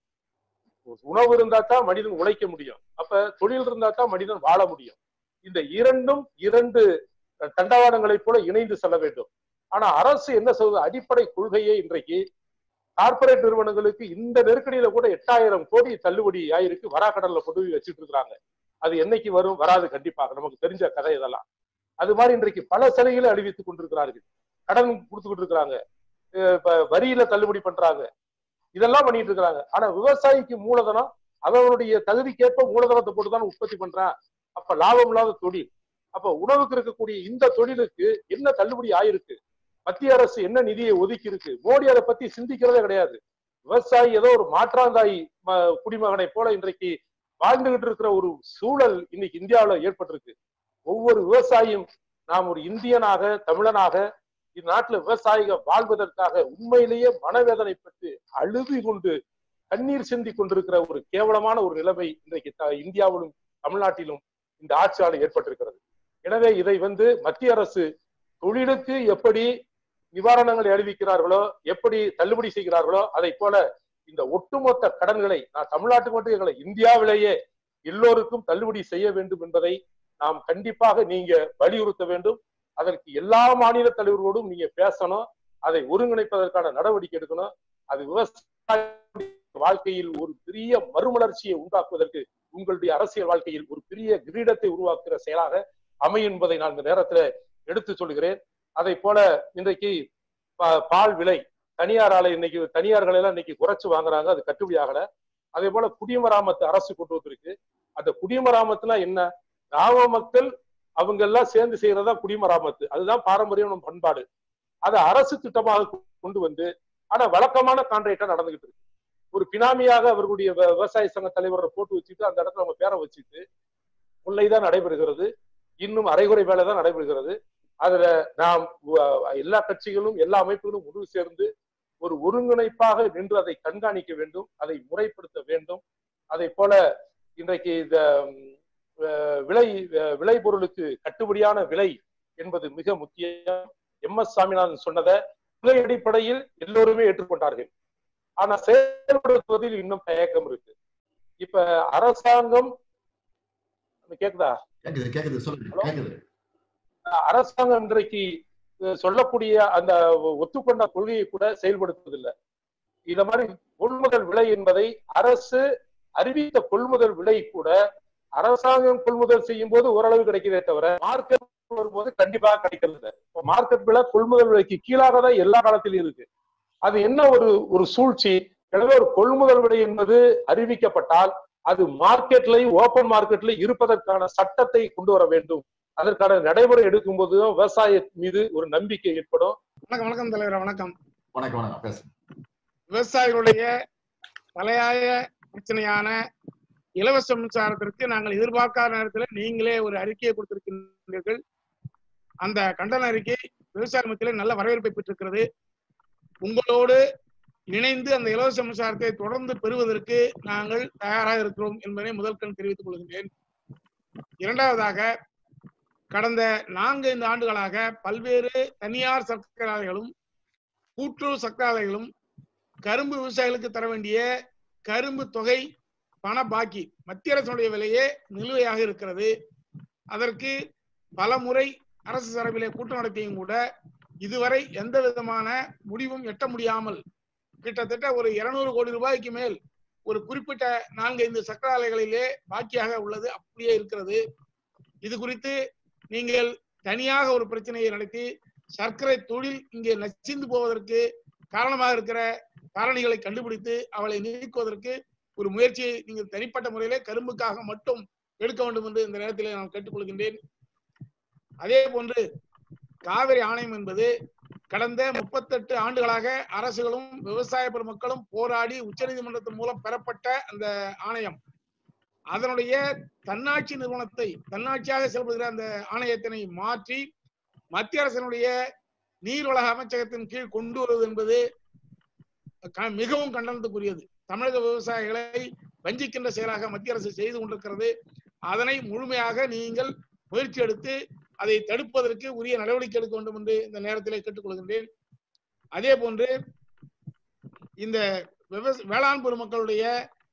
உணவு இருந்தா தான் மனிதன் உழைக்க முடியும் அப்ப தொழில் இருந்தா தான் மனிதன் வாழ முடியும் இந்த இரண்டும் இரண்டு தண்டவாளங்களைப் போல இணைந்து செல்ல வேண்டும் ஆனா அரசு என்ன சொல்றது அடிப்படை கொள்கையே இன்றைக்கு கார்ப்பரேட் நிறுவனங்களுக்கு இந்த நெருக்கடியில கூட எட்டாயிரம் கோடி தள்ளுபடி ஆயிருக்கு வராக்கடல்ல கொண்டு போய் வச்சுட்டு இருக்காங்க அது என்னைக்கு வரும் வராது கண்டிப்பாக நமக்கு தெரிஞ்ச கதை இதெல்லாம் அது மாதிரி இன்றைக்கு பல சலுகைகளை அறிவித்துக் கொண்டிருக்கிறார்கள் கடன் கொடுத்துக்கிட்டு இருக்கிறாங்க அஹ் இப்ப வரியில தள்ளுபடி பண்றாங்க இதெல்லாம் பண்ணிட்டு இருக்கிறாங்க ஆனா விவசாயிக்கு மூலதனம் அவனுடைய தகுதிக்கேற்ப மூலதனத்தை போட்டு தான் உற்பத்தி பண்றான் அப்ப லாபம் இல்லாத தொழில் அப்ப உணவுக்கு இருக்கக்கூடிய இந்த தொழிலுக்கு என்ன தள்ளுபடி ஆயிருக்கு மத்திய அரசு என்ன நிதியை ஒதுக்கி இருக்கு மோடி அதை பத்தி சிந்திக்கிறதே கிடையாது விவசாயி ஏதோ ஒரு மாற்றாந்தாய் ம- குடிமகனை போல இன்றைக்கு வாழ்ந்துகிட்டு இருக்கிற ஒரு சூழல் இன்னைக்கு இந்தியாவுல ஏற்பட்டிருக்கு ஒவ்வொரு விவசாயியும் நாம் ஒரு இந்தியனாக தமிழனாக இந்நாட்டுல விவசாயிகள் வாழ்வதற்காக உண்மையிலேயே மனவேதனைப்பட்டு அழுது கொண்டு கண்ணீர் சிந்தி கொண்டிருக்கிற ஒரு கேவலமான ஒரு நிலைமை இன்றைக்கு த- இந்தியாவிலும் தமிழ்நாட்டிலும் இந்த ஆட்சியாளர் ஏற்பட்டிருக்கிறது எனவே இதை வந்து மத்திய அரசு தொழிலுக்கு எப்படி நிவாரணங்களை அறிவிக்கிறார்களோ எப்படி தள்ளுபடி செய்கிறார்களோ அதை போல இந்த ஒட்டுமொத்த கடன்களை நான் தமிழ்நாட்டுக்கு மட்டும் எங்களை இந்தியாவிலேயே எல்லோருக்கும் தள்ளுபடி செய்ய வேண்டும் என்பதை நாம் கண்டிப்பாக நீங்க வலியுறுத்த வேண்டும் அதற்கு எல்லா மாநில தலைவர்களோடும் நீங்க பேசணும் அதை ஒருங்கிணைப்பதற்கான நடவடிக்கை எடுக்கணும் அது விவசாய வாழ்க்கையில் ஒரு பெரிய மறுமலர்ச்சியை உண்டாக்குவதற்கு உங்களுடைய அரசியல் வாழ்க்கையில் ஒரு பெரிய கிரீடத்தை உருவாக்குகிற செயலாக அமையும் என்பதை நான் இந்த நேரத்துல எடுத்து சொல்கிறேன் அதை போல இன்றைக்கு பா- பால் விலை தனியார் ஆலை இன்னைக்கு தனியார்கள் எல்லாம் இன்னைக்கு குறைச்சு வாங்குறாங்க அது கட்டுப்படி ஆகல அதே போல குடிமராமத்து அரசு கொண்டு வந்திருக்கு அந்த குடிமராமத்துனா என்ன கிராம மக்கள் அவங்க எல்லாம் சேர்ந்து செய்யறதா குடிமராமத்து அதுதான் பாரம்பரியம் நம்ம பண்பாடு அதை அரசு திட்டமாக கொண்டு வந்து ஆனா வழக்கமான கான்ட்ராக்டா நடந்துகிட்டு இருக்கு ஒரு பினாமியாக அவர்களுடைய வ- விவசாய சங்க தலைவரை போட்டு வச்சுட்டு அந்த இடத்துல அவங்க பேரை வச்சுட்டு முல்லைதான் நடைபெறுகிறது இன்னும் அரைகுறை வேலை தான் நடைபெறுகிறது அதுல நாம் வ- எல்லா கட்சிகளும் எல்லா அமைப்புகளும் ஒன்று சேர்ந்து ஒரு ஒருங்கிணைப்பாக நின்று அதை கண்காணிக்க வேண்டும் அதை முறைப்படுத்த வேண்டும் அதை போல இன்றைக்கு இந்த ம், அஹ், விலை அஹ், விளை பொருளுக்கு கட்டுப்படியான விலை என்பது மிக முக்கியம் எம் எஸ் சாமிநாதன் சொன்னதை விலை அடிப்படையில் எல்லோருமே ஏற்றுக்கொண்டார்கள் ஆனா செயல்படுத்துவதில் இன்னும் தயக்கம் இருக்கு இப்ப அரசாங்கம் கேக்குதா கேக்குது கேக்குது சொல்லுங்க Hello? கேக்குது அரசாங்கம் இன்றைக்கு அஹ், சொல்லக்கூடிய அந்த ஒத்துக்கொண்ட கொள்கையை கூட செயல்படுத்துவதில்லை இந்த மாதிரி கொள்முதல் விலை என்பதை அரசு அறிவித்த கொள்முதல் விலை கூட அரசாங்கம் கொள்முதல் செய்யும் போது ஓரளவு கிடைக்கிறதே தவிர மார்க்கெட் வரும்போது கண்டிப்பாக கிடைக்கிறது இல்லை மார்க்கெட் விலை கொள்முதல் விலைக்கு கீழாக தான் எல்லா காலத்திலும் இருக்கு அது என்ன ஒரு ஒரு சூழ்ச்சி எனவே ஒரு கொள்முதல் விலை என்பது அறிவிக்கப்பட்டால் அது மார்க்கெட்லயும் ஓபன் மார்க்கெட்ல இருப்பதற்கான சட்டத்தை கொண்டு வர வேண்டும் அதற்கான நடைமுறை எடுக்கும் போதுதான் விவசாய மீது ஒரு நம்பிக்கை ஏற்படும் வணக்கம் வணக்கம் தலைவர் வணக்கம் வணக்கம் வணக்கம் பேசுங்க விவசாயிகளுடைய தலையாய பிரச்சனையான இலவச மின்சாரத்திற்கு நாங்கள் எதிர்பார்க்காத நேரத்தில் நீங்களே ஒரு அறிக்கையை கொடுத்திருக்கின்றீர்கள் அந்த கண்டன அறிக்கை விவசாய மத்தியிலே நல்ல வரவேற்பை பெற்றிருக்கிறது உங்களோடு இணைந்து அந்த இலவச மின்சாரத்தை தொடர்ந்து பெறுவதற்கு நாங்கள் தயாராக இருக்கிறோம் என்பதை முதல் கண் தெரிவித்துக் கொள்கின்றேன் இரண்டாவதாக கடந்த நான்கு ஐந்து ஆண்டுகளாக பல்வேறு தனியார் சர்க்கரை ஆலைகளும் கூட்டுறவு சர்க்கரை ஆலைகளும் கரும்பு விவசாயிகளுக்கு தர வேண்டிய கரும்பு தொகை பண பாக்கி மத்திய அரசுடைய விலையே நிலுவையாக இருக்கிறது அதற்கு பல முறை அரசு சார்பிலே கூட்டம் நடத்தியும் கூட இதுவரை எந்த விதமான முடிவும் எட்ட முடியாமல் கிட்டத்தட்ட ஒரு இருநூறு கோடி ரூபாய்க்கு மேல் ஒரு குறிப்பிட்ட நான்கைந்து சக்கர ஆலைகளிலே பாக்கியாக உள்ளது அப்படியே இருக்கிறது இது குறித்து நீங்கள் தனியாக ஒரு பிரச்சனையை நடத்தி சர்க்கரை தொழில் இங்கே நசிந்து போவதற்கு காரணமாக இருக்கிற காரணிகளை கண்டுபிடித்து அவளை நீக்குவதற்கு ஒரு முயற்சியை நீங்கள் தனிப்பட்ட முறையிலே கரும்புக்காக மட்டும் எடுக்க வேண்டும் என்று இந்த நேரத்தில் நான் கேட்டுக்கொள்கின்றேன் அதே போன்று காவிரி ஆணையம் என்பது கடந்த முப்பத்தெட்டு ஆண்டுகளாக அரசுகளும் விவசாய பெருமக்களும் போராடி உச்சநீதிமன்றத்தின் மூலம் பெறப்பட்ட அந்த ஆணையம் அதனுடைய தன்னாட்சி நிறுவனத்தை தன்னாட்சியாக செயல்படுகிற அந்த ஆணையத்தினை மாற்றி மத்திய அரசினுடைய நீர்வள அமைச்சகத்தின் கீழ் கொண்டு வருவது என்பது க- மிகவும் கண்டனத்துக்குரியது தமிழக விவசாயிகளை வஞ்சிக்கின்ற செயலாக மத்திய அரசு செய்து கொண்டிருக்கிறது அதனை முழுமையாக நீங்கள் முயற்சி எடுத்து அதை தடுப்பதற்கு உரிய நடவடிக்கை எடுக்க வேண்டும் என்று இந்த நேரத்திலே கேட்டுக்கொள்கின்றேன் அதே போன்று இந்த விவச- வேளாண் பெருமக்களுடைய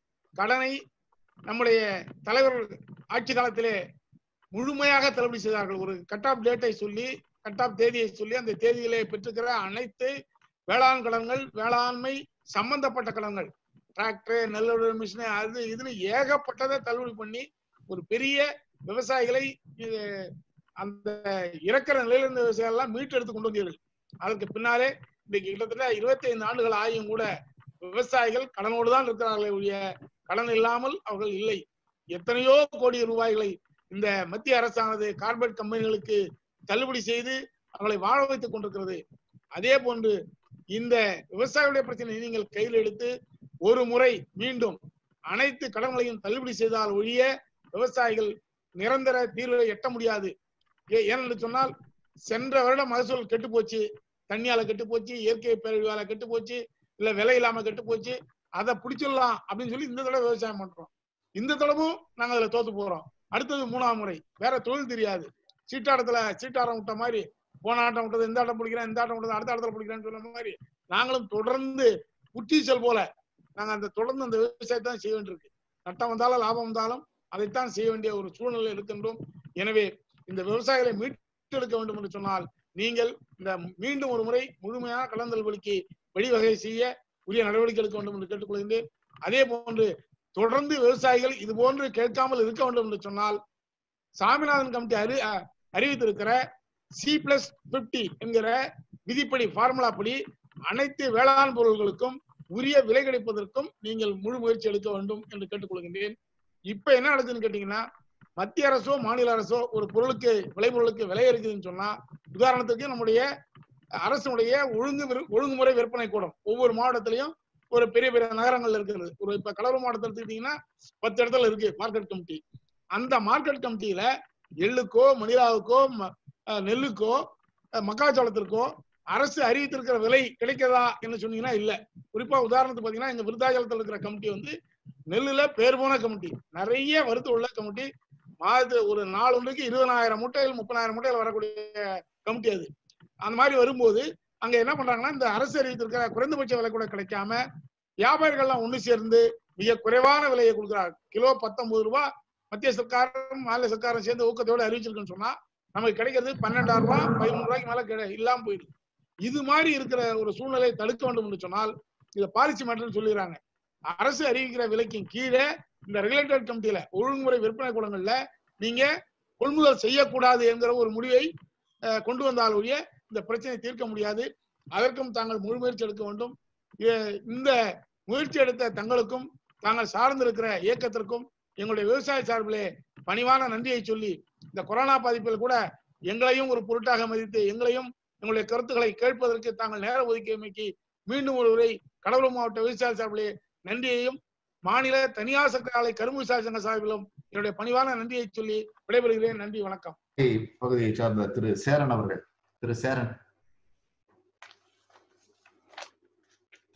கடனை நம்முடைய தலைவர் ஆட்சி காலத்திலே முழுமையாக தள்ளுபடி செய்தார்கள் ஒரு கட் ஆஃப் டேட்டை சொல்லி கட் ஆஃப் தேதியை சொல்லி அந்த தேதியிலே பெற்றுக்கிற அனைத்து வேளாண் கடன்கள் வேளாண்மை சம்பந்தப்பட்ட கடன்கள் டிராக்டர் நெல் மிஷின் அது இதுன்னு ஏகப்பட்டதை தள்ளுபடி பண்ணி ஒரு பெரிய விவசாயிகளை இது அந்த இறக்கிற நிலையில இருந்த விவசாயிகள் எல்லாம் மீட்டெடுத்து கொண்டு வந்தீர்கள் அதற்கு பின்னாலே இன்னைக்கு கிட்டத்தட்ட இருபத்தி ஐந்து ஆண்டுகள் ஆகியும் கூட விவசாயிகள் கடனோடு தான் இருக்கிறார்களே ஒழிய கடன் இல்லாமல் அவர்கள் இல்லை எத்தனையோ கோடி ரூபாய்களை இந்த மத்திய அரசானது கார்பரேட் கம்பெனிகளுக்கு தள்ளுபடி செய்து அவர்களை வாழ வைத்துக் கொண்டிருக்கிறது அதே போன்று இந்த விவசாயிகளுடைய பிரச்சனையை நீங்கள் கையில் எடுத்து ஒரு முறை மீண்டும் அனைத்து கடன்களையும் தள்ளுபடி செய்தால் ஒழிய விவசாயிகள் நிரந்தர தீர்வை எட்ட முடியாது ஏ- ஏனென்று சொன்னால் சென்ற வருடம் மகசூல் கெட்டு போச்சு தண்ணியால கெட்டு போச்சு இயற்கை பேரழிவால கெட்டு போச்சு இல்ல விலை இல்லாம கெட்டு போச்சு அதை பிடிச்சிடலாம் அப்படின்னு சொல்லி இந்த தடவை விவசாயம் பண்றோம் இந்த தடவும் நாங்க அதுல தோத்து போறோம் அடுத்தது மூணாம் முறை வேற தொழில் தெரியாது சீட்டாட்டத்துல சீட்டாரம் விட்ட மாதிரி போன ஆட்டம் விட்டது இந்த ஆட்டம் பிடிக்கிறேன் இந்த ஆட்டம் விட்டது அடுத்த ஆட்டத்துல பிடிக்கிறேன்னு சொன்ன மாதிரி நாங்களும் தொடர்ந்து புற்றீச்சல் போல நாங்க அந்த தொடர்ந்து அந்த விவசாயத்தை தான் செய்ய வேண்டியிருக்கு நட்டம் வந்தாலும் லாபம் வந்தாலும் அதைத்தான் செய்ய வேண்டிய ஒரு சூழ்நிலை இருக்கின்றோம் எனவே இந்த விவசாயிகளை மீட்டெடுக்க வேண்டும் என்று சொன்னால் நீங்கள் இந்த மீண்டும் ஒரு முறை முழுமையான கடன் தள்ளுபடிக்கு வழிவகை செய்ய உரிய நடவடிக்கை எடுக்க வேண்டும் என்று கேட்டுக்கொள்கின்றேன் அதே போன்று தொடர்ந்து விவசாயிகள் இது போன்று கேட்காமல் இருக்க வேண்டும் என்று சொன்னால் சாமிநாதன் கமிட்டி அறி அ- அறிவித்திருக்கிற சி பிளஸ் பிப்டி என்கிற விதிப்படி ஃபார்முலா படி அனைத்து வேளாண் பொருள்களுக்கும் உரிய விலை கிடைப்பதற்கும் நீங்கள் முழு முயற்சி எடுக்க வேண்டும் என்று கேட்டுக்கொள்கின்றேன் இப்ப என்ன நடக்குதுன்னு கேட்டீங்கன்னா மத்திய அரசோ மாநில அரசோ ஒரு பொருளுக்கு விளைபொருளுக்கு விலை இருக்குதுன்னு சொன்னா உதாரணத்துக்கு நம்முடைய அரசுடைய ஒழுங்கு விரு- ஒழுங்குமுறை விற்பனை கூடம் ஒவ்வொரு மாவட்டத்திலையும் ஒரு பெரிய பெரிய நகரங்கள்ல இருக்கிறது ஒரு இப்ப கடலூர் மாவட்டத்தில் எடுத்துக்கிட்டீங்கன்னா பத்து இடத்துல இருக்கு மார்க்கெட் கமிட்டி அந்த மார்க்கெட் கமிட்டியில எள்ளுக்கோ மணிலாவுக்கோ ம- அஹ் நெல்லுக்கோ அஹ் மக்காச்சோளத்திற்கோ அரசு அறிவித்திருக்கிற விலை கிடைக்கிறதா என்று சொன்னீங்கன்னா இல்ல குறிப்பா உதாரணத்துக்கு பாத்தீங்கன்னா எங்க விருத்தாச்சலத்தில் இருக்கிற கமிட்டி வந்து நெல்லுல பேர் போன கமிட்டி நிறைய வருத்து உள்ள கமிட்டி மாதத்து ஒரு நாள் ஒன்றுக்கு இருபதாயிரம் மூட்டைகள் முப்பதாயிரம் மூட்டைகள் வரக்கூடிய கமிட்டி அது அந்த மாதிரி வரும்போது அங்க என்ன பண்றாங்கன்னா இந்த அரசு அறிவித்திருக்கிற குறைந்தபட்ச விலை கூட கிடைக்காம வியாபாரிகள்லாம் ஒண்ணு சேர்ந்து மிக குறைவான விலையை கொடுக்குறாங்க கிலோ பத்தொன்பது ரூபாய் மத்திய சர்க்காரும் மாநில சர்க்காரும் சேர்ந்து ஊக்கத்தோடு அறிவிச்சிருக்குன்னு சொன்னா நமக்கு கிடைக்கிறது பன்னெண்டாயிரம் ரூபாய் பதிமூணு ரூபாய்க்கு மேல கிடை இல்லாம போயிடுது இது மாதிரி இருக்கிற ஒரு சூழ்நிலையை தடுக்க வேண்டும் என்று சொன்னால் இதை பாலிசி மேட்டர்னு சொல்லிடுறாங்க அரசு அறிவிக்கிற விலைக்கு கீழே இந்த ரெகுலேட்டட் கமிட்டியில ஒழுங்குமுறை விற்பனை கூடங்கள்ல நீங்க கொள்முதல் செய்யக்கூடாது என்கிற ஒரு முடிவை அஹ், கொண்டு வந்தால் ஒழிய இந்த பிரச்சனையை தீர்க்க முடியாது அதற்கும் தாங்கள் முழு முயற்சி எடுக்க வேண்டும் எ- இந்த முயற்சி எடுத்த தங்களுக்கும் தாங்கள் சார்ந்திருக்கிற இயக்கத்திற்கும் எங்களுடைய விவசாய சார்பிலே பணிவான நன்றியை சொல்லி இந்த கொரோனா பாதிப்பில் கூட எங்களையும் ஒரு பொருட்டாக மதித்து எங்களையும் எங்களுடைய கருத்துக்களை கேட்பதற்கு தாங்கள் நேர ஒதுக்கியமைக்கு மீண்டும் ஒரு முறை கடலூர் மாவட்ட விவசாய சார்பிலே நன்றியையும் மாநில தனியார் சர்க்கரை ஆலை கரும்பு விவசாய சங்க சார்பிலும் என்னுடைய பணிவான நன்றியை சொல்லி விடைபெறுகிறேன் நன்றி வணக்கம் பகுதியை சார்ந்த திரு சேரன் அவர்கள் திரு சேரன்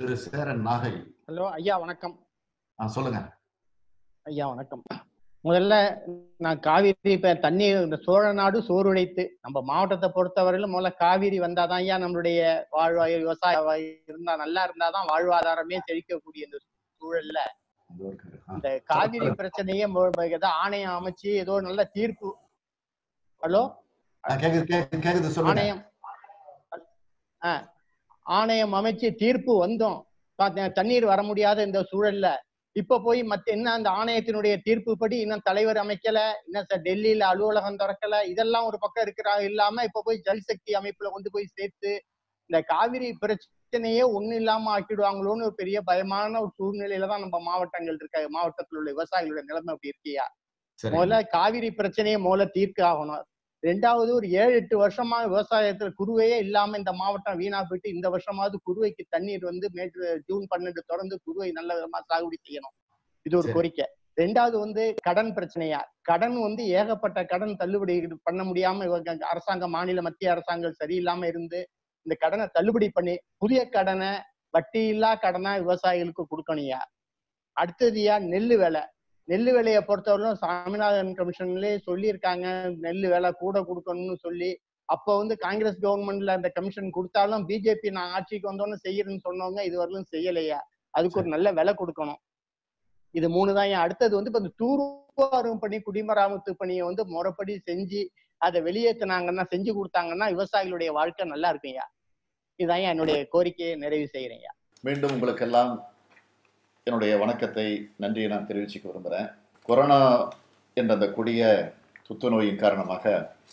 திரு சேரன் நாகை ஹலோ ஐயா வணக்கம் ஆ சொல்லுங்க ஐயா வணக்கம் முதல்ல நான் காவிரி இப்ப தண்ணி இந்த சோழ நாடு சோறுழைத்து நம்ம மாவட்டத்தை பொறுத்தவரையிலும் முதல்ல காவிரி வந்தாதான் ஐயா நம்மளுடைய வாழ்வாய் விவசாய வாழ் இருந்தா நல்லா இருந்தாதான் வாழ்வாதாரமே செழிக்கக்கூடிய இந்த சூழல்ல இதோ இருக்குது. ஆ. இந்த காவிரி பிரச்சனையே மு- ஏதோ ஆணையம் அமைச்சு ஏதோ நல்ல தீர்ப்பு ஹலோ ஆ, கேக்குது கேக்குது கேக்குது சொல்லுங்க ஆணையம் ஆ, ஆணையம் அமைச்சு தீர்ப்பு வந்தோம் பாத்தேன் தண்ணீர் வர முடியாத இந்த சூழல்ல இப்ப போய் மத்த என்ன அந்த ஆணையத்தினுடைய தீர்ப்பு படி இன்னும் தலைவர் அமைக்கல இன்னும் ச- டெல்லியில அலுவலகம் திறக்கல இதெல்லாம் ஒரு பக்கம் இருக்கிறா இல்லாம இப்ப போய் ஜல் சக்தி அமைப்புல கொண்டு போய் சேர்த்து இந்த காவிரி பிரச்சனையே ஒண்ணு இல்லாம ஆக்கிடுவாங்களோன்னு ஒரு பெரிய பயமான ஒரு சூழ்நிலையில தான் நம்ம மாவட்டங்கள் இருக்க மாவட்டத்தில் உள்ள விவசாயிகளோட நிலைமை அப்படி இருக்கியா சரி முதல்ல காவிரி பிரச்சனையை முதல்ல தீர்க்க ஆகணும் ரெண்டாவது ஒரு ஏழு எட்டு வருஷமா விவசாயத்துல குருவையே இல்லாம இந்த மாவட்டம் வீணா போயிட்டு இந்த வருஷமாவது குருவைக்கு தண்ணீர் வந்து மேற்று ஜூன் பன்னெண்டு தொடர்ந்து குருவை நல்ல விதமா சாகுபடி செய்யணும் இது ஒரு சரி. கோரிக்கை ரெண்டாவது வந்து கடன் பிரச்சனையா கடன் வந்து ஏகப்பட்ட கடன் தள்ளுபடி பண்ண முடியாம இவங்க அரசாங்க மாநில மத்திய அரசாங்கம் சரியில்லாம இருந்து இந்த கடனை தள்ளுபடி பண்ணி புதிய கடனை வட்டி இல்லா கடனா விவசாயிகளுக்கு கொடுக்கணும்யா அடுத்ததுயா நெல்லு விலை நெல்லு விலையை பொறுத்தவரையிலும் சாமிநாதன் கமிஷன்லயே சொல்லியிருக்காங்க நெல்லு விலை கூட கொடுக்கணும்னு சொல்லி அப்போ வந்து காங்கிரஸ் கவர்மெண்ட்ல அந்த கமிஷன் கொடுத்தாலும் பிஜேபி நான் ஆட்சிக்கு வந்தோன்னு செய்யறேன்னு சொன்னவங்க இது வரலும் செய்யலையா அதுக்கு ஒரு நல்ல விலை கொடுக்கணும் இது மூணு தான் ஏன் அடுத்தது வந்து இப்ப இந்த தூர்வாரும் பணி குடிமராமத்து பணியை வந்து முறைப்படி செஞ்சு அதை வெளியேத்துனாங்கன்னா செஞ்சு கொடுத்தாங்கன்னா விவசாயிகளுடைய வாழ்க்கை நல்லா இருக்கும்யா இதான் என்னுடைய கோரிக்கையை நிறைவு செய்யறேன்யா மீண்டும் உங்களுக்கெல்லாம் என்னுடைய வணக்கத்தை நன்றியை நான் தெரிவிச்சுக்க விரும்புகிறேன் கொரோனா என்ற அந்த கொடிய தொத்து நோயின் காரணமாக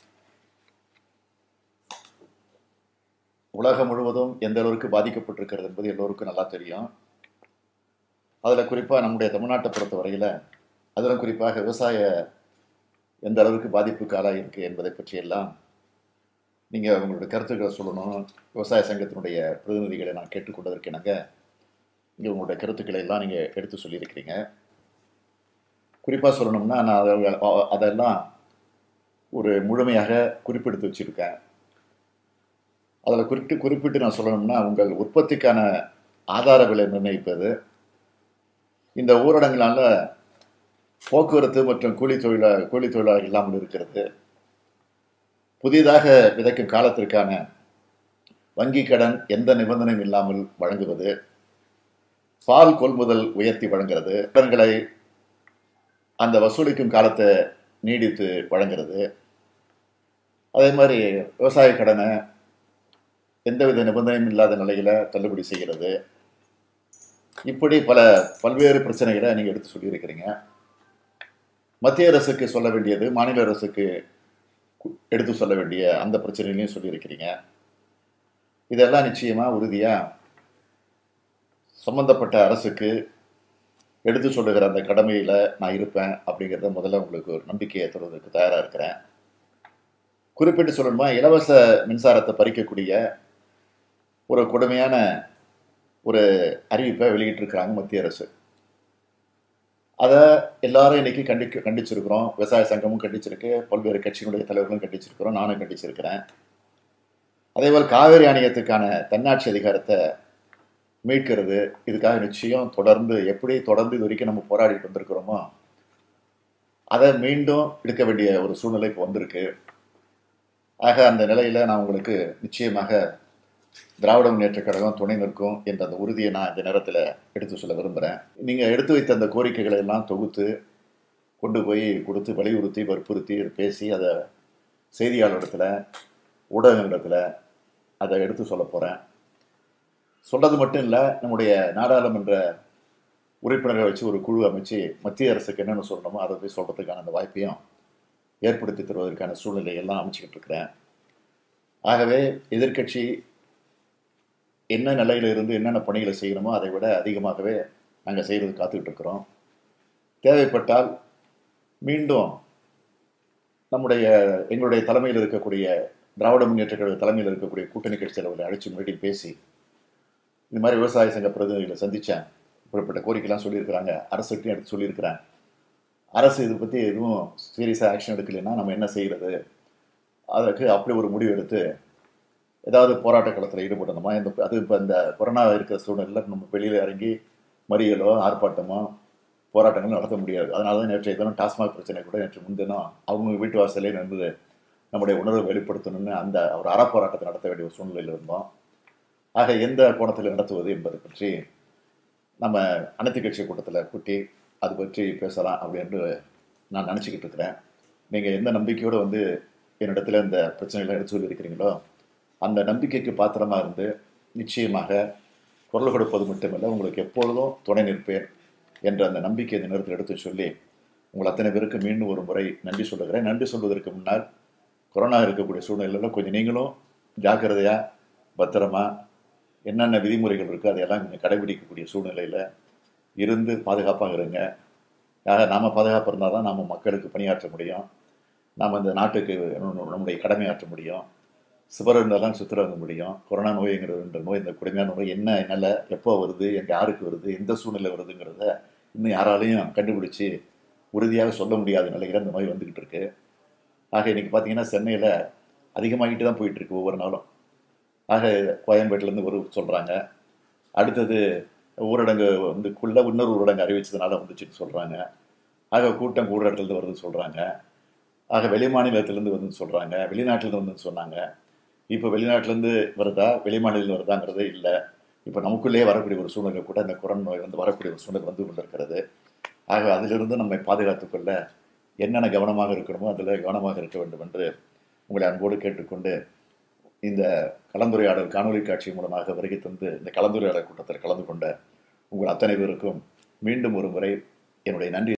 உலகம் முழுவதும் எந்த அளவுக்கு பாதிக்கப்பட்டிருக்கிறது என்பது எல்லோருக்கும் நல்லா தெரியும் அதில் குறிப்பாக நம்முடைய தமிழ்நாட்டை பொறுத்த வரையில் அதிலும் குறிப்பாக விவசாய எந்த அளவுக்கு பாதிப்புக்கு ஆளாக இருக்குது என்பதை பற்றியெல்லாம் நீங்கள் உங்களுடைய கருத்துக்களை சொல்லணும் விவசாய சங்கத்தினுடைய பிரதிநிதிகளை நான் கேட்டுக்கொண்டதற்கு இணங்க இங்கே உங்களுடைய கருத்துக்களை எல்லாம் நீங்கள் எடுத்து சொல்லியிருக்கிறீங்க குறிப்பாக சொல்லணும்னா நான் அதை அதெல்லாம் ஒரு முழுமையாக குறிப்பெடுத்து வச்சுருக்கேன் அதில் குறிப்பிட்டு குறிப்பிட்டு நான் சொல்லணும்னா உங்கள் உற்பத்திக்கான ஆதார விலை நிர்ணயிப்பது இந்த ஊரடங்குனால போக்குவரத்து மற்றும் கூலி தொழிலா கூலி தொழிலாளர் இல்லாமல் இருக்கிறது புதிதாக விதைக்கும் காலத்திற்கான வங்கி கடன் எந்த நிபந்தனையும் இல்லாமல் வழங்குவது பால் கொள்முதல் உயர்த்தி வழங்குறது கடன்களை அந்த வசூலிக்கும் காலத்தை நீடித்து வழங்குறது அதே மாதிரி விவசாய கடனை எந்தவித நிபந்தனையும் இல்லாத நிலையில தள்ளுபடி செய்கிறது இப்படி பல பல்வேறு பிரச்சனைகளை நீங்கள் எடுத்து சொல்லியிருக்கிறீங்க மத்திய அரசுக்கு சொல்ல வேண்டியது மாநில அரசுக்கு கு- எடுத்து சொல்ல வேண்டிய அந்த பிரச்சனைகளையும் சொல்லியிருக்கிறீங்க இதெல்லாம் நிச்சயமா உறுதியா சம்பந்தப்பட்ட அரசுக்கு எடுத்து சொல்லுகிற அந்த கடமையில நான் இருப்பேன் அப்படிங்கிறத முதல்ல உங்களுக்கு ஒரு நம்பிக்கையை தருவதற்கு தயாரா இருக்கிறேன் குறிப்பிட்டு சொல்லணுமா இலவச மின்சாரத்தை பறிக்கக்கூடிய ஒரு கொடுமையான ஒரு அறிவிப்பை வெளியிட்டிருக்கிறாங்க மத்திய அரசு அதை எல்லாரும் இன்னைக்கு கண்டிக்க கண்டிச்சிருக்கிறோம் விவசாய சங்கமும் கண்டிச்சிருக்கு பல்வேறு கட்சியினுடைய தலைவர்களும் கண்டிச்சிருக்கிறோம் நானும் கண்டிச்சிருக்கிறேன் அதேபோல் காவேரி ஆணையத்துக்கான தன்னாட்சி அதிகாரத்தை மீட்கிறது இதுக்காக நிச்சயம் தொடர்ந்து எப்படி தொடர்ந்து இது வரைக்கும் நம்ம போராடிட்டு வந்திருக்கிறோமோ அதை மீண்டும் எடுக்க வேண்டிய ஒரு சூழ்நிலை இப்போ வந்திருக்கு ஆக அந்த நிலையில நான் உங்களுக்கு நிச்சயமாக திராவிட முன்னேற்ற கழகம் துணை நிற்கும் என்ற அந்த உறுதியை நான் இந்த நேரத்தில் எடுத்து சொல்ல விரும்புகிறேன் நீங்கள் எடுத்து வைத்த அந்த கோரிக்கைகளை எல்லாம் தொகுத்து கொண்டு போய் கொடுத்து வலியுறுத்தி வற்புறுத்தி பேசி அதை செய்தியாளரிடத்துல ஊடகங்களிடத்தில் அதை எடுத்து சொல்ல போகிறேன் சொல்றது மட்டும் இல்லை நம்முடைய நாடாளுமன்ற உறுப்பினரை வச்சு ஒரு குழு அமைச்சு மத்திய அரசுக்கு என்னென்ன சொல்லணுமோ அதை போய் சொல்றதுக்கான அந்த வாய்ப்பையும் ஏற்படுத்தி தருவதற்கான சூழ்நிலை எல்லாம் அமைச்சுக்கிட்டு இருக்கிறேன் ஆகவே எதிர்க்கட்சி என்ன நிலையில இருந்து என்னென்ன பணிகளை செய்யணுமோ அதை விட அதிகமாகவே நாங்கள் செய்கிறது காத்துக்கிட்டு இருக்கிறோம் தேவைப்பட்டால் மீண்டும் நம்முடைய எங்களுடைய தலைமையில் இருக்கக்கூடிய திராவிட முன்னேற்ற கழக தலைமையில் இருக்கக்கூடிய கூட்டணி கட்சி தலைவர்களை அழைச்சி முன்னாடி பேசி இந்த மாதிரி விவசாய சங்க பிரதிநிதிகளை சந்தித்தேன் இப்படிப்பட்ட கோரிக்கைலாம் சொல்லியிருக்கிறாங்க அரசுகிட்டையும் எடுத்து சொல்லியிருக்கிறேன் அரசு இதை பற்றி எதுவும் சீரியஸாக ஆக்ஷன் எடுக்கலைன்னா நம்ம என்ன செய்கிறது அதற்கு அப்படி ஒரு முடிவு எடுத்து ஏதாவது போராட்ட களத்தில் ஈடுபடணுமா இந்த அது இப்போ இந்த கொரோனா இருக்கிற சூழ்நிலையில் நம்ம வெளியில் இறங்கி மறியலோ ஆர்ப்பாட்டமோ போராட்டங்களும் நடத்த முடியாது அதனால தான் நேற்றைய தினம் டாஸ்மாக் பிரச்சனை கூட நேற்று முன்தினம் அவங்க வீட்டு வாசலே நின்று நம்முடைய உணர்வை வெளிப்படுத்தணும்னு அந்த ஒரு அறப்போராட்டத்தை நடத்த வேண்டிய ஒரு சூழ்நிலையில் இருந்தோம் ஆக எந்த கோணத்தில் நடத்துவது என்பது பற்றி நம்ம அனைத்து கட்சி கூட்டத்தில் கூட்டி அது பற்றி பேசலாம் அப்படின்னு நான் நினச்சிக்கிட்டு இருக்கிறேன் நீங்கள் எந்த நம்பிக்கையோடு வந்து என்னிடத்துல இந்த பிரச்சனைகளை எடுத்து சொல்லியிருக்கிறீங்களோ அந்த நம்பிக்கைக்கு பாத்திரமா இருந்து நிச்சயமாக குரல் கொடுப்பது மட்டுமல்ல உங்களுக்கு எப்பொழுதும் துணை நிற்பேன் என்ற அந்த நம்பிக்கை இந்த நேரத்தில் எடுத்து சொல்லி உங்கள் அத்தனை பேருக்கு மீண்டும் ஒரு முறை நன்றி சொல்லுகிறேன் நன்றி சொல்வதற்கு முன்னால் கொரோனா இருக்கக்கூடிய சூழ்நிலையில் கொஞ்சம் நீங்களும் ஜாக்கிரதையாக பத்திரமா என்னென்ன விதிமுறைகள் இருக்கோ அதையெல்லாம் கொஞ்சம் கடைபிடிக்கக்கூடிய சூழ்நிலையில் இருந்து பாதுகாப்பாக இருங்க ஆக நாம் பாதுகாப்பாக இருந்தால் தான் நம்ம மக்களுக்கு பணியாற்ற முடியும் நாம் இந்த நாட்டுக்கு நம்முடைய கடமையாற்ற முடியும் சுவர் இருந்தால் தான் சுத்தர வந்து முடியும் கொரோனா நோய்ங்கிறதுன்ற நோய் இந்த கொடுமையான நோய் என்ன என்னால் எப்போ வருது எங்க யாருக்கு வருது எந்த சூழ்நிலை வருதுங்கிறத இன்னும் யாராலையும் கண்டுபிடிச்சி உறுதியாக சொல்ல முடியாத நிலையில் இந்த நோய் வந்துக்கிட்டு இருக்கு ஆக இன்னைக்கு பார்த்தீங்கன்னா சென்னையில் அதிகமாகிட்டு தான் போயிட்டு இருக்கு ஒவ்வொரு நாளும் ஆக கோயம்பேட்டிலேருந்து ஒரு சொல்கிறாங்க அடுத்தது ஊரடங்கு வந்துக்குள்ள இன்னொரு ஊரடங்கு அறிவிச்சதுனால வந்துச்சுன்னு சொல்கிறாங்க ஆக கூட்டம் கூடுற இடத்துலேருந்து வருதுன்னு சொல்கிறாங்க ஆக வெளி மாநிலத்திலேருந்து வந்துன்னு சொல்கிறாங்க வெளிநாட்டிலேருந்து வந்துன்னு சொன்னாங்க இப்போ வெளிநாட்டிலேருந்து வருதா வெளி மாநிலம் வருதாங்கிறதே இல்லை இப்போ நமக்குள்ளேயே வரக்கூடிய ஒரு சூழ்நிலை கூட இந்த கொரோனா நோய் வந்து வரக்கூடிய ஒரு சூழ்நிலை வந்து கொண்டிருக்கிறது ஆக அதிலிருந்து நம்மை பாதுகாத்துக்கொள்ள என்னென்ன கவனமாக இருக்கணுமோ அதில் கவனமாக இருக்க வேண்டும் என்று உங்களை அன்போடு கேட்டுக்கொண்டு இந்த கலந்துரையாடல் காணொலி காட்சி மூலமாக வருகை தந்து இந்த கலந்துரையாடல் கூட்டத்தில் கலந்து கொண்ட உங்கள் அத்தனை பேருக்கும் மீண்டும் ஒரு முறை என்னுடைய நன்றி